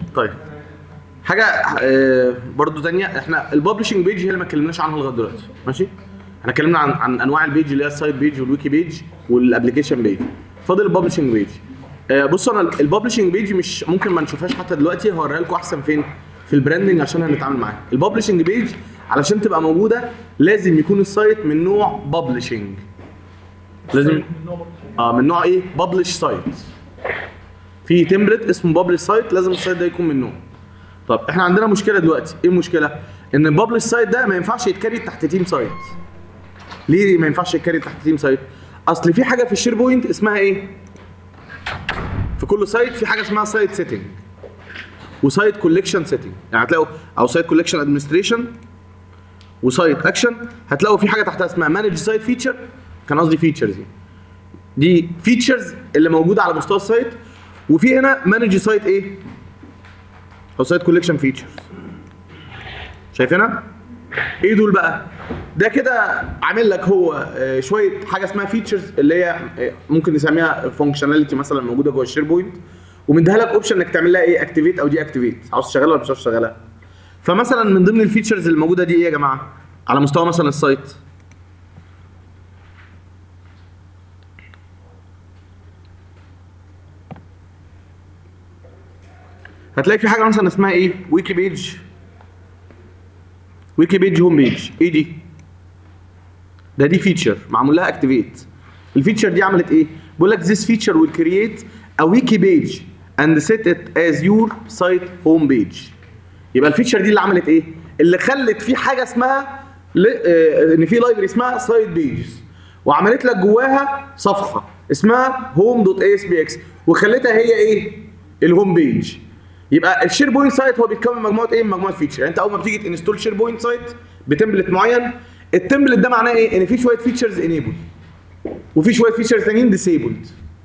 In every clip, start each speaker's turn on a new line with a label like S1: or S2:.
S1: طيب حاجه آه، برضو تانية احنا الببلشنج بيج هي اللي ما اتكلمناش عنها لغايه دلوقتي ماشي احنا اتكلمنا عن عن انواع البيج اللي هي السايت بيج والويكي بيج والابلكيشن بيج فاضل الببلشنج بيج آه، بصوا انا الببلشنج بيج مش ممكن ما نشوفهاش حتى دلوقتي هوريها لكم احسن فين في البراندنج عشان هنتعامل معاها الببلشنج بيج علشان تبقى موجوده لازم يكون السايت من نوع ببلشنج لازم اه من نوع ايه ببلش سايت في تمبلت اسمه بابلش سايت لازم السايت ده يكون منه طب احنا عندنا مشكله دلوقتي ايه المشكله ان البابلش سايت ده ما ينفعش يتكري تحت تيم سايت ليه ما ينفعش يتكري تحت تيم سايت اصل في حاجه في الشير بوينت اسمها ايه في كل سايت في حاجه اسمها سايت سيتنج وسايت كوليكشن سيتنج يعني هتلاقوا او سايت كوليكشن ادمنستريشن وسايت اكشن هتلاقوا في حاجه تحتها اسمها مانج سايت فيتشر كان قصدي فيتشرز يعني دي فيتشرز اللي موجوده على مستوى السايت وفي هنا مانج سايت ايه او سايت كوليكشن فيتشرز شايفينها ايه دول بقى ده كده عامل لك هو آه، شويه حاجه اسمها فيتشرز اللي هي آه، ممكن نسميها فانكشناليتي مثلا موجوده جوه الشير بوينت ومديها لك اوبشن انك تعمل لها ايه اكتيفيت او دي اكتيفيت عاوز تشغلها ولا مش عاوز تشغلها فمثلا من ضمن الفيتشرز اللي موجوده دي ايه يا جماعه على مستوى مثلا السايت هتلاقي في حاجه مثلا اسمها ايه ويكي بيج ويكي بيج هوم بيج ايه دي ده دي فيتشر معمول لها اكتيفيت الفيتشر دي عملت ايه بيقول لك this feature will create a wiki page and set it as your site home page يبقى الفيتشر دي اللي عملت ايه اللي خلت في حاجه اسمها ل... آه، ان في لايبرري اسمها سايت بيجز وعملت لك جواها صفحه اسمها home.asbx وخلتها هي ايه الهوم بيج يبقى الشير بوينت سايت هو بيتكون من مجموعه ايه من مجموعه فيتشر يعني انت اول ما بتيجي تنستول شير بوينت سايت بتمبلت معين التمبلت ده معناه ايه ان في شويه فيتشرز انيبل وفي شويه فيتشرز تانيين ديسيبلد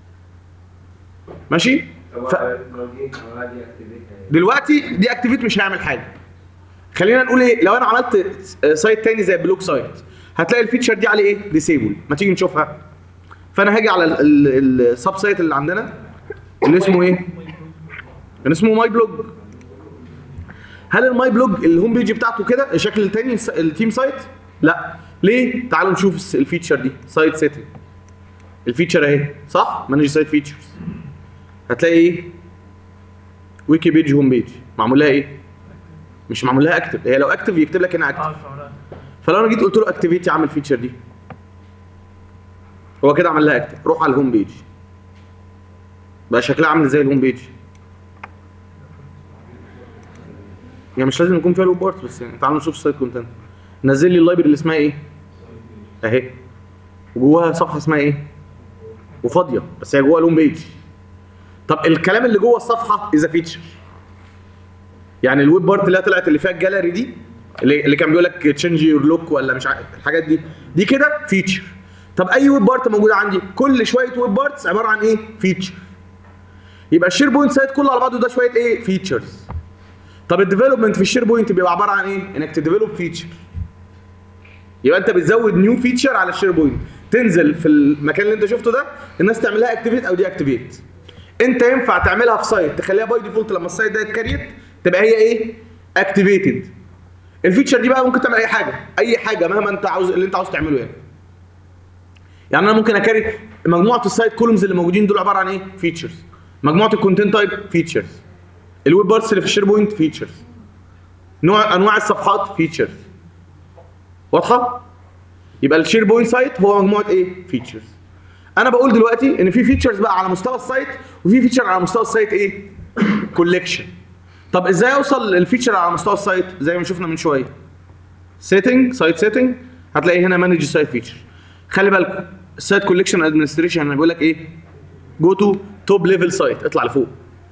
S1: ماشي
S2: طب
S1: ف-
S2: لو جيت عملها دي اكتيفيت
S1: دلوقتي دي اكتيفيت مش هيعمل حاجه خلينا نقول ايه لو انا عملت سايت تاني زي بلوك سايت هتلاقي الفيتشر دي عليه ايه ديسيبل ما تيجي نشوفها فانا هاجي على السب سايت اللي عندنا اللي اسمه ايه كان اسمه ماي بلوج هل الماي بلوج الهوم بيج بتاعته كده الشكل التاني الس- التيم سايت لا ليه تعالوا نشوف الس- الفيتشر دي سايت سيتنج الفيتشر اهي صح مانج سايت فيتشرز هتلاقي ايه ويكي بيج هوم بيج معمول لها ايه مش معمول لها اكتف هي لو اكتف يكتب لك هنا اكتف فلو انا جيت قلت له اكتيفيت اعمل فيتشر دي هو كده عمل لها اكتف روح على الهوم بيج بقى شكلها عامل زي الهوم بيج يعني مش لازم يكون فيها لوب بارت بس يعني تعالوا نشوف السايت كونتنت نزل لي اللايبرري اللي اسمها ايه اهي وجواها صفحه اسمها ايه وفاضيه بس هي جواها لون بيج طب الكلام اللي جوه الصفحه اذا فيتشر يعني الويب بارت اللي هي طلعت اللي فيها الجاليري دي اللي, اللي كان بيقول لك تشينج يور لوك ولا مش عارف الحاجات دي دي كده فيتشر طب اي ويب بارت موجوده عندي كل شويه ويب بارتس عباره عن ايه فيتشر يبقى الشير بوينت سايت كله على بعضه ده شويه ايه فيتشرز طب الديفلوبمنت في الشير بوينت بيبقى عباره عن ايه انك تديفلوب فيتشر يبقى انت بتزود نيو فيتشر على الشير بوينت تنزل في المكان اللي انت شفته ده الناس تعمل لها اكتيفيت او دي اكتيفيت انت ينفع تعملها في سايت تخليها باي ديفولت لما السايت ده يتكريت تبقى هي ايه اكتيفيتد الفيتشر دي بقى ممكن تعمل اي حاجه اي حاجه مهما انت عاوز اللي انت عاوز تعمله يعني يعني انا ممكن اكري مجموعه السايت كولومز اللي موجودين دول عباره عن ايه فيتشرز مجموعه الكونتنت تايب فيتشرز الويب بارتس اللي في الشير بوينت فيتشرز نوع انواع الصفحات فيتشرز واضحه يبقى الشير بوينت سايت هو مجموعه ايه فيتشرز انا بقول دلوقتي ان في فيتشرز بقى على مستوى السايت وفي فيتشر على مستوى السايت ايه كوليكشن طب ازاي اوصل للفيتشر على مستوى السايت زي ما شفنا من شويه سيتنج سايت سيتنج هتلاقي هنا مانج سايت فيتشر خلي بالكم السايت كوليكشن ادمنستريشن انا بيقول لك ايه جو تو توب ليفل سايت اطلع لفوق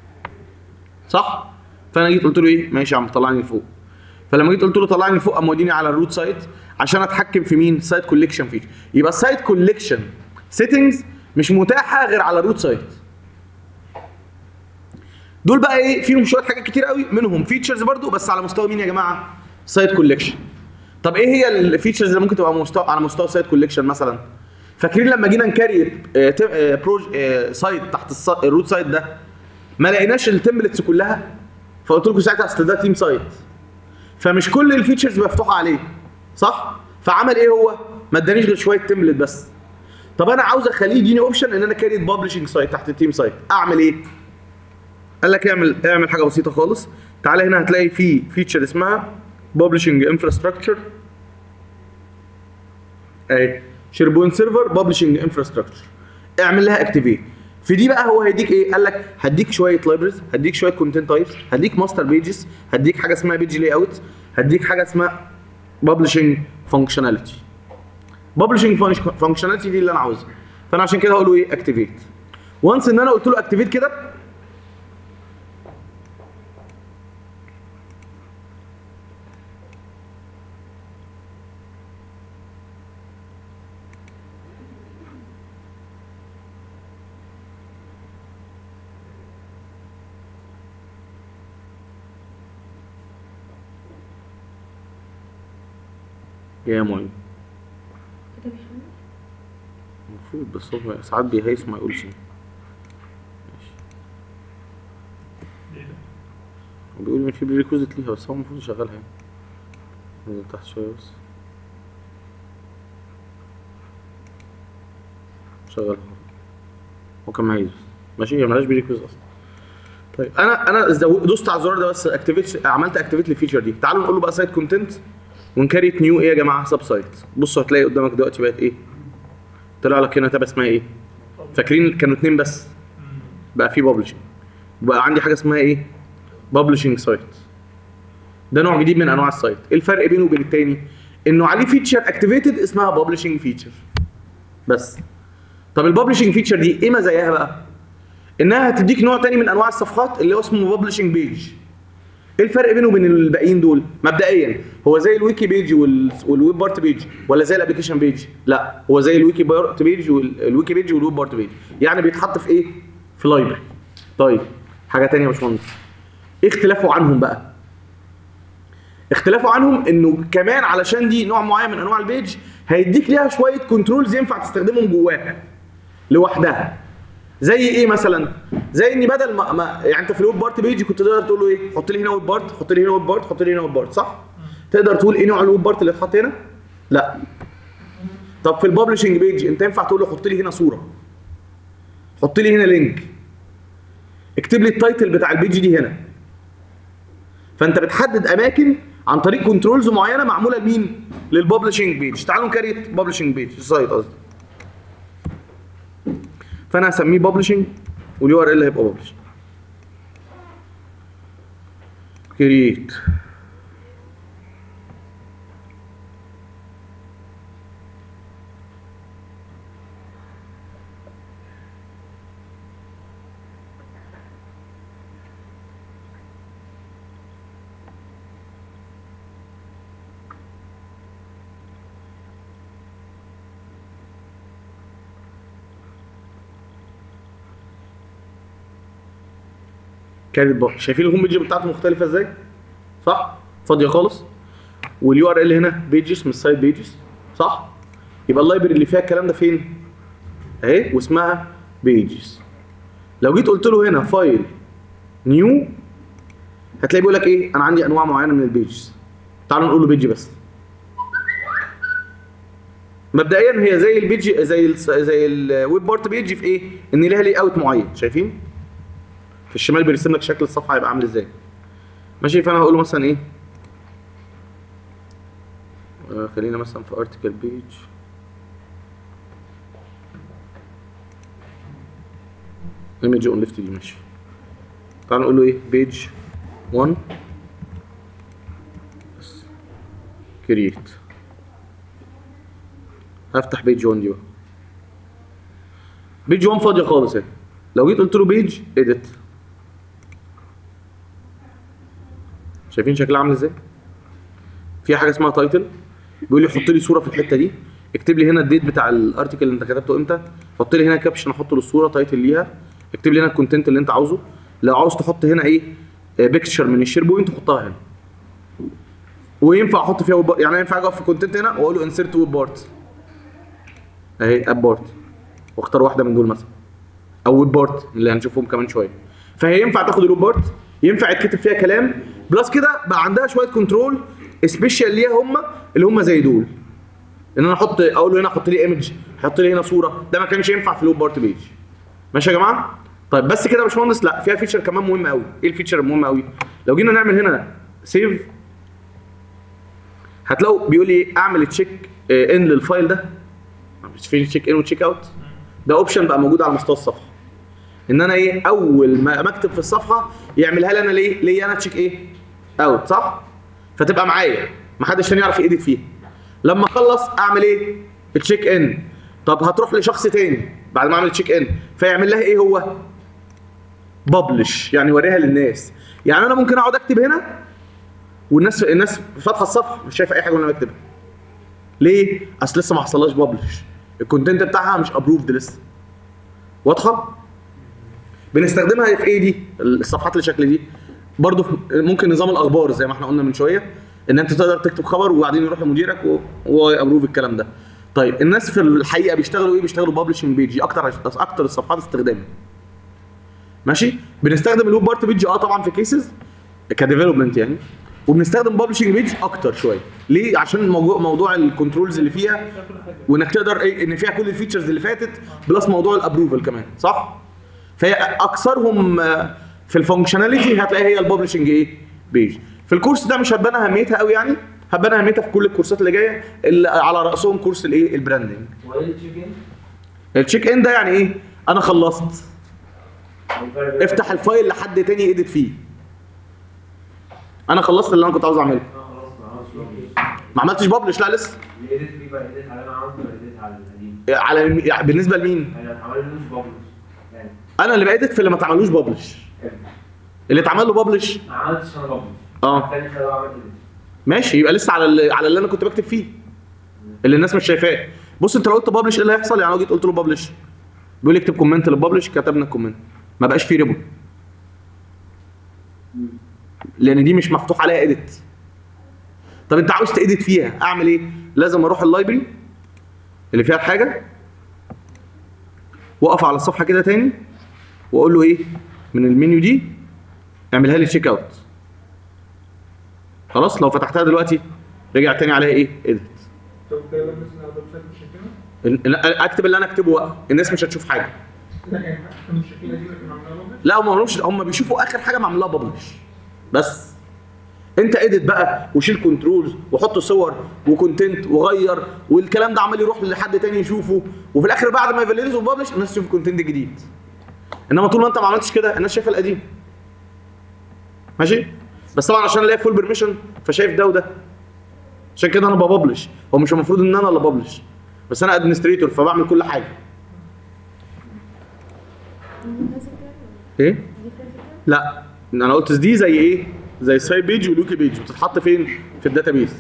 S1: صح فانا جيت قلت له ايه ماشي يا عم طلعني لفوق فلما جيت قلت له طلعني لفوق قام موديني على الروت سايت عشان اتحكم في مين سايت كوليكشن فيتشر يبقى السايت كوليكشن سيتنجز مش متاحه غير على الروت سايت دول بقى ايه فيهم شويه حاجات كتير قوي منهم فيتشرز برضو بس على مستوى مين يا جماعه سايت كوليكشن طب ايه هي الفيتشرز اللي ممكن تبقى مستوى على مستوى سايت كوليكشن مثلا فاكرين لما جينا نكريت آه، تم- آه، بروج آه، سايت تحت الس- الروت سايت ده ما لقيناش التمبلتس كلها فقلت لكم ساعتها اصل ده تيم سايت فمش كل الفيتشرز مفتوحه عليه صح فعمل ايه هو ما ادانيش غير شويه تمبلت بس طب انا عاوز اخليه يديني اوبشن ان انا كاريت بابلشنج سايت تحت التيم سايت اعمل ايه قال لك اعمل اعمل حاجه بسيطه خالص تعالى هنا هتلاقي في فيتشر اسمها بابلشنج انفراستراكشر اهي شيربوينت سيرفر بابلشنج انفراستراكشر اعمل لها اكتيفيت في دي بقى هو هيديك ايه قال لك هديك شويه لايبرز هديك شويه كونتنت تايبس هديك ماستر بيجز هديك حاجه اسمها بيج لاي اوت هديك حاجه اسمها بابلشنج فانكشناليتي بابلشنج فانكشناليتي دي اللي انا عاوزها فانا عشان كده هقول له ايه اكتيفيت وانس ان انا قلت له اكتيفيت كده يا معين
S3: كده بيحمل
S1: المفروض بس هو ساعات بيهيس ما يقولش ماشي هو بيقول ان في بريكوزيت ليها بس هو المفروض يشغلها يعني ننزل تحت شويه بس شغلها هو كان مهيز ماشي هي ملهاش بريكوزيت اصلا طيب انا انا زو- دوست على الزرار ده بس اكتيفيت عملت اكتيفيت للفيتشر دي تعالوا نقول له بقى سايت كونتنت ونكريت نيو ايه يا جماعه سب سايت بصوا هتلاقي قدامك دلوقتي بقت ايه طلع لك هنا تابع اسمها ايه فاكرين كانوا اتنين بس بقى في بابلشنج بقى عندي حاجه اسمها ايه بابلشنج سايت ده نوع جديد من انواع السايت ايه الفرق بينه وبين التاني انه عليه فيتشر اكتيفيتد اسمها بابلشنج فيتشر بس طب البابلشنج فيتشر دي ايه مزاياها بقى انها هتديك نوع تاني من انواع الصفحات اللي هو اسمه بابلشنج بيج ايه الفرق بينه وبين الباقيين دول مبدئيا هو زي الويكي بيج وال- والويب بارت بيج ولا زي الابلكيشن بيج لا هو زي الويكي بارت بيج والويكي بيج والويب بارت بيج يعني بيتحط في ايه في لايبرري طيب حاجه تانية يا باشمهندس ايه اختلافه عنهم بقى اختلافه عنهم انه كمان علشان دي نوع معين من انواع البيج هيديك ليها شويه كنترولز ينفع تستخدمهم جواها لوحدها زي ايه مثلا زي ان بدل ما, ما يعني انت في الويب بارت بيج كنت تقدر تقول له ايه حط لي هنا ويب بارت حط لي هنا ويب بارت حط لي هنا ويب بارت صح تقدر تقول ايه نوع الويب بارت اللي اتحط هنا لا طب في الببلشنج بيج انت ينفع تقول له حط لي هنا صوره حط لي هنا لينك اكتب لي التايتل بتاع البيج دي هنا فانت بتحدد اماكن عن طريق كنترولز معينه معموله لمين للببلشنج بيج تعالوا نكريت ببلشنج بيج سايت قصدي فانا هسميه ببلشنج واليو ار ال هيبقى ببلش كريت كانت بقى شايفين الهوم بيج بتاعته مختلفه ازاي صح فاضيه خالص واليو ار ال هنا بيجز مش سايد بيجز صح يبقى اللايبرري اللي فيها الكلام ده فين اهي واسمها بيجز لو جيت قلت له هنا فايل نيو هتلاقي بيقول لك ايه انا عندي انواع معينه من البيجز تعالوا نقول له بيج بس مبدئيا هي زي البيج زي ال زي الويب بارت بيج في ايه ان ليها لي اوت معين شايفين في الشمال بيرسم لك شكل الصفحه هيبقى عامل ازاي ماشي فانا هقول له مثلا ايه آه، خلينا مثلا في ارتكل بيج ايمج اون ليفت دي ماشي تعال نقول له ايه بيج 1 بس كرييت هفتح بيج 1 دي بقى بيج 1 فاضيه خالص اهي لو جيت قلت له بيج اديت شايفين شكلها عامل ازاي في حاجه اسمها تايتل بيقول لي حط لي صوره في الحته دي اكتب لي هنا الديت بتاع الارتكل اللي انت كتبته امتى حط لي هنا كابشن احط له الصوره تايتل ليها اكتب لي هنا الكونتنت اللي انت عاوزه لو عاوز تحط هنا ايه بيكتشر من الشير بوينت حطها هنا وينفع احط فيها ويب بارت يعني ينفع اجي اقف في الكونتنت هنا واقول له انسرت ويب بارت اهي اب بارت واختار واحده من دول مثلا او ويب بارت اللي هنشوفهم كمان شويه فهي ينفع تاخد الويب بارت ينفع يتكتب فيها كلام بلس كده بقى عندها شويه كنترول سبيشال ليها هم اللي هم زي دول ان انا احط اقول له هنا حط لي ايمج حط لي هنا صوره ده ما كانش ينفع في لوب بارت بيج ماشي يا جماعه طيب بس كده يا باشمهندس لا فيها فيتشر كمان مهم قوي ايه الفيتشر المهم قوي لو جينا نعمل هنا سيف هتلاقوا بيقول لي اعمل تشيك ان للفايل ده مش في تشيك ان وتشيك اوت ده اوبشن بقى موجود على مستوى الصفحه ان انا ايه اول ما ما اكتب في الصفحه يعملها لي انا ليه ليه انا تشيك ايه اوت صح فتبقى معايا محدش تاني يعرف يأديت فيها لما اخلص اعمل ايه تشيك ان طب هتروح لشخص تاني بعد ما اعمل تشيك ان فيعمل لها ايه هو ببلش يعني يوريها للناس يعني انا ممكن اقعد اكتب هنا والناس الناس فاتحه الصفحه مش شايفه اي حاجه وانا بكتبها ليه اصل لسه ما حصلهاش ببلش الكونتنت بتاعها مش ابروفد لسه واضحه بنستخدمها في ايه دي الصفحات اللي شكل دي برضو في- ممكن نظام الاخبار زي ما احنا قلنا من شويه ان انت تقدر تكتب خبر وبعدين يروح لمديرك و- وهو يابروف الكلام ده طيب الناس في الحقيقه بيشتغلوا ايه بيشتغلوا ببلشنج بيج دي اكتر اكتر الصفحات استخداما ماشي بنستخدم الويب بارت بيج اه طبعا في كيسز كديفلوبمنت يعني وبنستخدم ببلشنج بيج اكتر شويه ليه عشان موضوع موضوع الكنترولز اللي فيها وانك تقدر ايه ان فيها كل الفيتشرز اللي فاتت بلس موضوع الابروفل كمان صح فهي اكثرهم آه، في الفانكشناليتي هتلاقي هي الببلشنج ايه بيج في الكورس ده مش هتبان اهميتها قوي يعني هتبان اهميتها في كل الكورسات اللي جايه اللي على راسهم كورس الايه البراندنج
S2: وايه التشيكن؟
S1: التشيك ان ده يعني ايه انا خلصت افتح الفايل لحد تاني يدت فيه انا خلصت اللي انا كنت عاوز اعمله
S2: خلاص ما عملتش ببلش
S1: ما عملتش ببلش لا لسه
S2: الايديت فيه بقى ايديت على انا عملته ولا ايديت على القديم؟
S1: على الم- يعني بالنسبه لمين
S2: انا ما عملتوش ببلش يعني
S1: انا اللي بقيت في اللي ما اتعملوش ببلش اللي اتعمل له ببلش
S2: ما عملتش انا ببلش
S1: اه
S2: الثاني خد عمل ايديت
S1: ماشي يبقى لسه على اللي على اللي انا كنت بكتب فيه اللي الناس مش شايفاه بص انت لو قلت ببلش ايه اللي هيحصل يعني لو جيت قلت له ببلش بيقول لي اكتب كومنت للببلش كتبنا الكومنت ما بقاش فيه ريبون لان دي مش مفتوح عليها اديت طب انت عاوز تاديت فيها اعمل ايه لازم اروح اللايبرري اللي فيها الحاجه واقف على الصفحه كده تاني واقول له ايه من المنيو دي اعملها لي تشيك اوت خلاص لو فتحتها دلوقتي رجع تاني عليها ايه اديت
S4: طب كده لما مثلا على الويب سايت مش شايفينها؟
S1: اكتب اللي انا اكتبه بقى الناس مش هتشوف حاجه
S4: لا يعني احنا مش شايفينها دي لكن عاملها لهم
S1: لا هم مالهمش هم بيشوفوا اخر حاجه معمول لها ببلش بس انت اديت بقى وشيل كنترولز وحط صور وكونتنت وغير والكلام ده عمال يروح لحد تاني يشوفه وفي الاخر بعد ما يفاليدز وببلش الناس تشوف الكونتنت الجديد انما طول ما انت ما عملتش كده الناس شايفه القديم ماشي بس طبعا عشان الاقي فول بيرميشن فشايف ده وده عشان كده انا ببلش هو مش المفروض ان انا اللي ببلش بس انا ادمنستريتور فبعمل كل حاجه
S3: دي فيزيكال ولا
S1: ايه
S3: دي فيزيكال؟
S1: لا انا قلت دي زي ايه زي السايد بيج والويكي بيج بتتحط فين في الداتابيس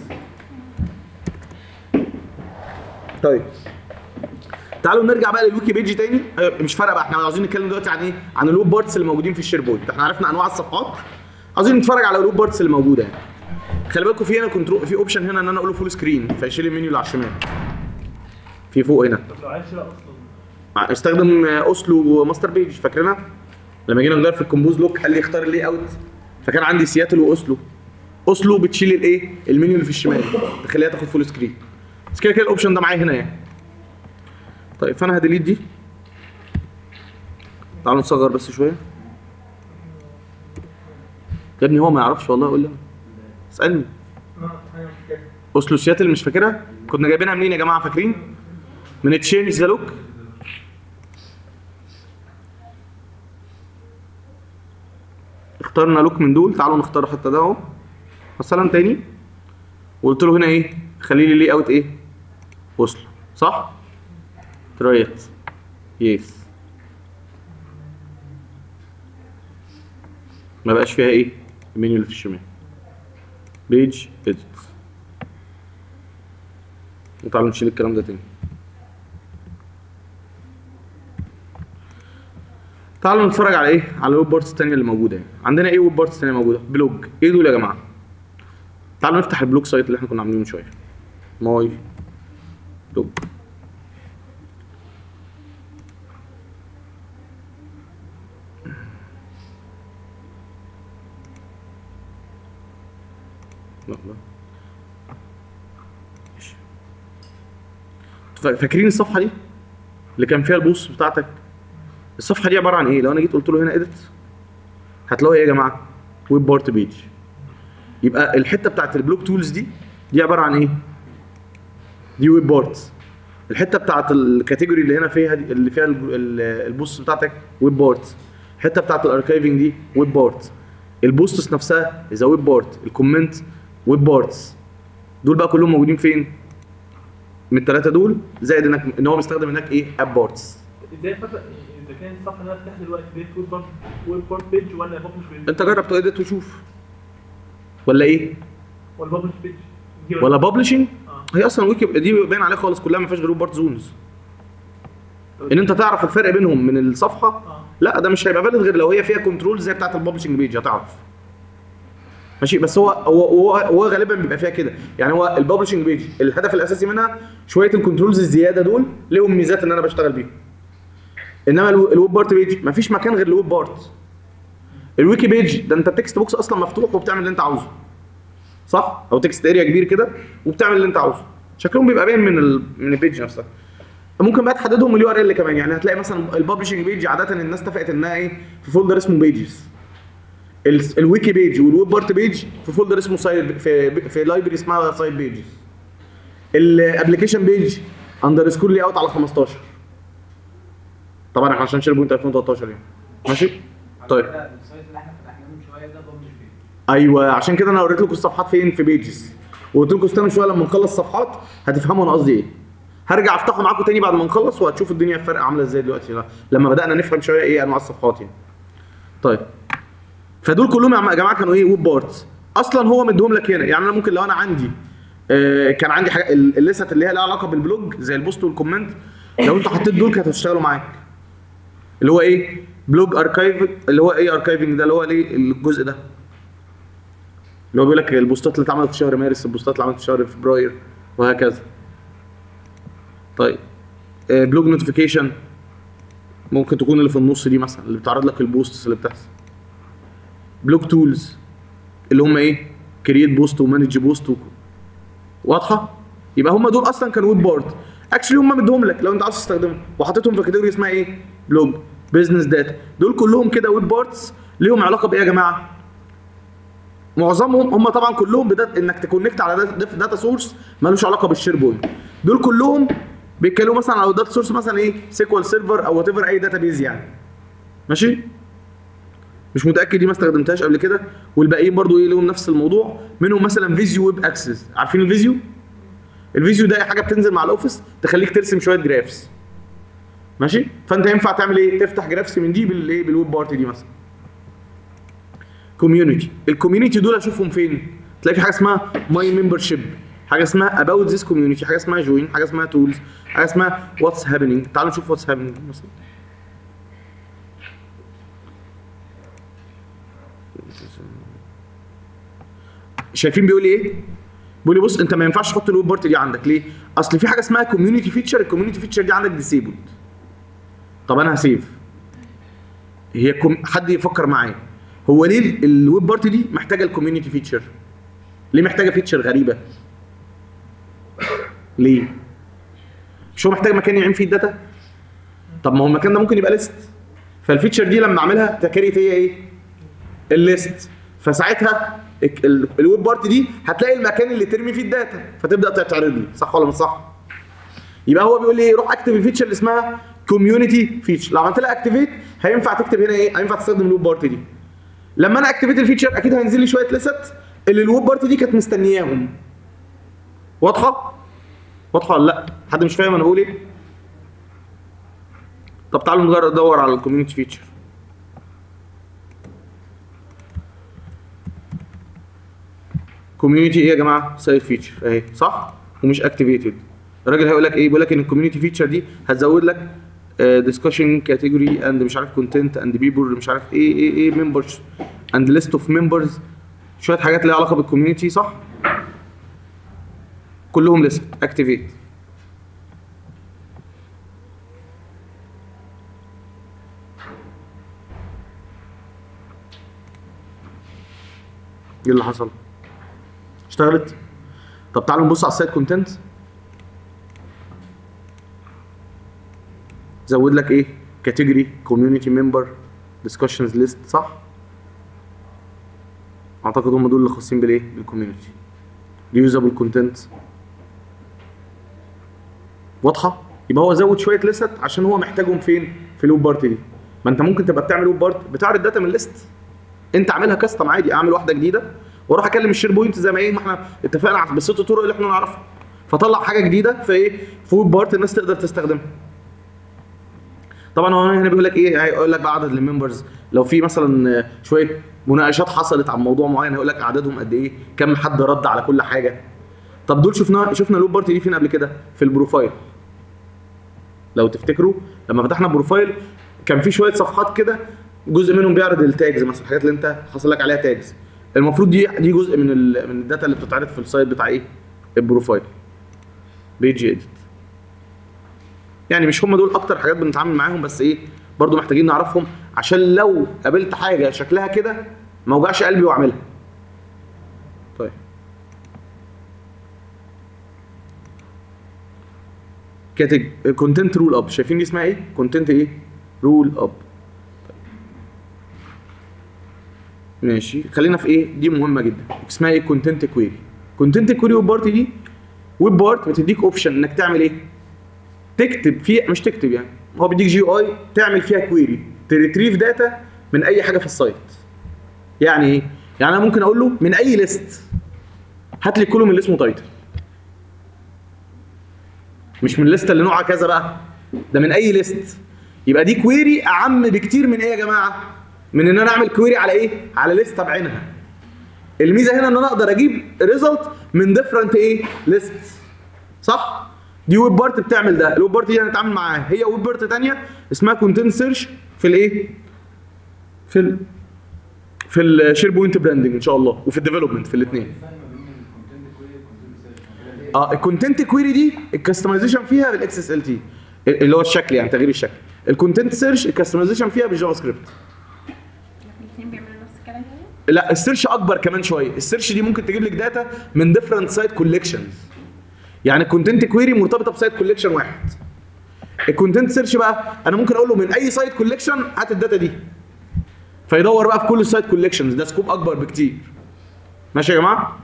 S1: طيب تعالوا نرجع بقى للويكي بيج تاني أه، مش فارقه بقى احنا عاوزين نتكلم دلوقتي عن ايه عن الويب بارتس اللي موجودين في الشير بوينت احنا عرفنا انواع الصفحات عاوزين نتفرج على الويب بارتس اللي موجوده يعني خلي بالكم في هنا كنترول في اوبشن هنا ان انا اقول له فول سكرين فيشيل المنيو اللي على الشمال في فوق هنا
S4: طب لو عايز لا اصلا
S1: استخدم اوسلو ماستر بيج فاكرينها لما جينا نغير في الكومبوز لوك قال لي اختار اللي اوت فكان عندي سياتل واوسلو اوسلو بتشيل الايه المنيو اللي في الشمال تخليها تاخد فول سكرين بس كده كده الاوبشن ده معايا هنا يعني طيب فانا هديليت دي تعالوا نصغر بس شويه يا ابني هو ما يعرفش والله يقول لي أنا. اسالني
S4: ما حاجه مش كده
S1: اوسلو سياتل مش فاكرها كنا جايبينها منين يا جماعه فاكرين من تشينج ذا لوك اخترنا لوك من دول تعالوا نختار حتى ده اهو مثلا تاني وقلت له هنا ايه خلي لي لي اوت ايه وصل صح ترايت يس ما بقاش فيها ايه المنيو اللي في الشمال بيج اديت وتعالوا نشيل الكلام ده تاني تعالوا نتفرج على ايه على الويب بارتس التانية اللي موجوده يعني عندنا ايه ويب بارتس تانية موجوده بلوج ايه دول يا جماعه تعالوا نفتح البلوج سايت اللي احنا كنا عاملينه من شويه ماي بلوج لا لا ماشي. فا- فاكرين الصفحه دي اللي كان فيها البوست بتاعتك الصفحه دي عباره عن ايه لو انا جيت قلت له هنا اديت هتلاقوا ايه يا جماعه ويب بارت بيج يبقى الحته بتاعت البلوك تولز دي دي عباره عن ايه دي ويب بارت الحته بتاعت الكاتيجوري اللي هنا فيها دي اللي فيها ال- ال- البوست بتاعتك ويب بارت الحته بتاعت الاركايفنج دي ويب بارت البوستس نفسها اذا ويب بارت الكومنت ويب بارتس دول بقى كلهم موجودين فين من الثلاثه دول زائد انك ان هو مستخدم هناك ايه اب بارتس
S4: ازاي فتح اذا كانت الصفحه اللي انا فاتحها دلوقتي ديت ويب بارت ويب بارت بيج ولا ببلش بيج
S1: انت جرب تedit وشوف ولا ايه
S4: ولا ببلش بيج دي
S1: ولا بابلشنج
S4: اه
S1: هي اصلا ويكي دي باين عليها خالص كلها ما فيهاش غير ويب بارت زونز ان انت تعرف الفرق بينهم من الصفحه
S4: اه
S1: لا ده مش هيبقى فالid غير لو هي فيها كنترول زي بتاعه الببلشنج بيج هتعرف ماشي بس هو هو هو, هو غالبا بيبقى فيها كده يعني هو الببلشنج بيج الهدف الاساسي منها شويه الكنترولز الزياده دول لهم ميزات ان انا بشتغل بيهم انما الو- الويب بارت بيج مفيش مكان غير الويب بارت الويكي بيج ده انت التكست بوكس اصلا مفتوح وبتعمل اللي انت عاوزه صح او تكست اريا كبير كده وبتعمل اللي انت عاوزه شكلهم بيبقى باين من ال... من البيج نفسها ممكن بقى تحددهم اليو ار ال كمان يعني هتلاقي مثلا الببلشنج بيج عاده الناس اتفقت انها ايه في فولدر اسمه بيجز الويكي بيج والويب بارت بيج في فولدر اسمه سايد في في لايبرري اسمها سايد بيجز الابلكيشن بيج اندرسكور لي اوت على 15 طبعا احنا عشان شير بوينت 2013 يعني ماشي طيب
S2: السايت اللي احنا فتحناه من شويه ده ببلش فيه
S1: ايوه عشان كده انا وريت لكم الصفحات فين في بيجز وقلت لكم استنوا شويه لما نخلص صفحات هتفهموا انا قصدي ايه هرجع افتحه معاكم تاني بعد ما نخلص وهتشوفوا الدنيا الفرق عامله ازاي دلوقتي لا. لما بدانا نفهم شويه ايه انواع الصفحات يعني طيب فدول كلهم يا جماعه كانوا ايه ويب بارتس اصلا هو مديهم لك هنا يعني انا ممكن لو انا عندي آه كان عندي حاجه ال- الليست اللي هي لها علاقه بالبلوج زي البوست والكومنت لو انت حطيت دول كانت هتشتغلوا معاك اللي هو ايه بلوج اركايف اللي هو ايه اركايفنج ده اللي هو ايه الجزء ده اللي هو بيقول لك البوستات اللي اتعملت في شهر مارس البوستات اللي اتعملت في شهر فبراير وهكذا طيب آه، بلوج نوتيفيكيشن ممكن تكون اللي في النص دي مثلا اللي بتعرض لك البوستس اللي بتحصل بلوج تولز اللي هم ايه كرييت بوست ومانج بوست و... واضحه يبقى هم دول اصلا كانوا ويب بارت اكشلي هم مديهم لك لو انت عاوز تستخدمهم وحطيتهم في كاتيجوري اسمها ايه بلوج بزنس داتا دول كلهم كده ويب بارتس ليهم علاقه بايه يا جماعه معظمهم هم طبعا كلهم بدات انك تكونكت على داتا, داتا سورس مالوش علاقه بالشير بوينت دول كلهم بيتكلموا مثلا على داتا سورس مثلا ايه سيكوال سيرفر او وات ايفر اي داتا بيز يعني ماشي مش متاكد دي ما استخدمتهاش قبل كده والباقيين برضو ايه لهم نفس الموضوع منهم مثلا فيزيو ويب اكسس عارفين الفيزيو الفيزيو ده حاجه بتنزل مع الاوفيس تخليك ترسم شويه جرافس ماشي فانت ينفع تعمل ايه تفتح جرافس من دي بالايه بالويب بارت دي مثلا كوميونتي الكوميونتي دول اشوفهم فين تلاقي في حاجه اسمها ماي ممبرشيب حاجه اسمها اباوت ذيس كوميونتي حاجه اسمها جوين حاجه اسمها تولز حاجه اسمها واتس هابينج تعالوا نشوف واتس هابينج مثلا شايفين بيقول ايه بيقول لي بص انت ما ينفعش تحط الويب بارت دي عندك ليه اصل في حاجه اسمها كوميونتي فيتشر الكوميونتي فيتشر دي عندك ديسيبلد طب انا هسيف هي كم... حد يفكر معايا هو ليه الويب بارت دي محتاجه الكوميونتي فيتشر ليه محتاجه فيتشر غريبه ليه مش هو محتاج مكان يعين فيه الداتا طب ما هو المكان ده ممكن يبقى ليست فالفيتشر دي لما اعملها تكريت هي ايه الليست فساعتها ال- ال- الويب بارت دي هتلاقي المكان اللي ترمي فيه الداتا فتبدا تعرض لي صح ولا مش صح يبقى هو بيقول لي روح اكتب الفيتشر اللي اسمها كوميونتي فيتشر لو عملت لها اكتيفيت هينفع تكتب هنا ايه هينفع تستخدم الويب بارت دي لما انا اكتيفيت الفيتشر اكيد هينزل لي شويه ليست اللي الويب بارت دي كانت مستنياهم واضحه واضحه ولا لا حد مش فاهم انا بقول ايه طب تعالوا نجرب ندور على الكوميونتي فيتشر كوميونتي ايه يا جماعه سايد فيتشر اهي صح ومش اكتيفيتد الراجل هيقول لك ايه بيقول لك ان الكوميونتي فيتشر دي هتزود لك ديسكشن كاتيجوري اند مش عارف كونتنت اند بيبل مش عارف ايه ايه ايه ممبرز اند ليست اوف ممبرز شويه حاجات ليها علاقه بالكوميونتي صح كلهم لسه اكتيفيت ايه اللي حصل اشتغلت طب تعالوا نبص على السايت كونتنت زود لك ايه كاتيجوري كوميونتي ممبر ديسكشنز ليست صح اعتقد هم دول اللي خاصين بالايه بالكوميونتي ريوزابل كونتنت واضحه يبقى هو زود شويه ليست عشان هو محتاجهم فين في اللوب بارت دي ما انت ممكن تبقى بتعمل لوب بارت بتعرض داتا من ليست انت عاملها كاستم عادي اعمل واحده جديده واروح اكلم الشير بوينت زي ما ايه ما احنا اتفقنا على بالست طرق اللي احنا نعرفها فطلع حاجه جديده في ايه في ويب بارت الناس تقدر تستخدمها طبعا هو هنا بيقول لك ايه هيقول لك بقى عدد الممبرز لو في مثلا شويه مناقشات حصلت عن موضوع معين هيقول لك عددهم قد ايه كم حد رد على كل حاجه طب دول شفنا شفنا لوب بارتي دي فين قبل كده في البروفايل لو تفتكروا لما فتحنا بروفايل كان في شويه صفحات كده جزء منهم بيعرض التاجز مثلا الحاجات اللي انت حصل لك عليها تاجز المفروض دي دي جزء من ال من الداتا اللي بتتعرض في السايت بتاع ايه البروفايل بيج اديت يعني مش هم دول اكتر حاجات بنتعامل معاهم بس ايه برضو محتاجين نعرفهم عشان لو قابلت حاجه شكلها كده ما اوجعش قلبي واعملها طيب كاتج كونتنت رول اب شايفين دي اسمها ايه كونتنت ايه رول اب ماشي خلينا في ايه دي مهمه جدا اسمها ايه كونتنت كويري كونتنت كويري ويب بارت دي ويب بارت بتديك اوبشن انك تعمل ايه تكتب فيها مش تكتب يعني هو بيديك جي اي تعمل فيها كويري تريتريف داتا من اي حاجه في السايت يعني ايه يعني انا ممكن اقول له من اي ليست هات لي كله من اللي اسمه تايتل مش من الليسته اللي نوعها كذا بقى ده من اي ليست يبقى دي كويري اعم بكتير من ايه يا جماعه من ان انا اعمل كويري على ايه على ليسته بعينها الميزه هنا ان انا اقدر اجيب ريزلت من ديفرنت ايه ليست صح دي ويب بارت بتعمل ده الويب بارت دي هنتعامل معاها هي ويب بارت ثانيه اسمها كونتنت سيرش في الايه في ال في الشير بوينت براندنج ان شاء الله وفي الديفلوبمنت في الاثنين اه الكونتنت كويري دي الكستمايزيشن فيها بالاكس اس ال تي اللي هو الشكل يعني تغيير الشكل الكونتنت سيرش الكستمايزيشن فيها بالجافا سكريبت
S3: الاثنين بيعملوا نفس الكلام يعني
S1: لا السيرش اكبر كمان شويه السيرش دي ممكن تجيب لك داتا من ديفرنت سايت كوليكشنز يعني الكونتنت كويري مرتبطه بسايت كوليكشن واحد الكونتنت سيرش بقى انا ممكن اقول له من اي سايت كوليكشن هات الداتا دي فيدور بقى في كل السايت كوليكشنز ده سكوب اكبر بكتير ماشي يا جماعه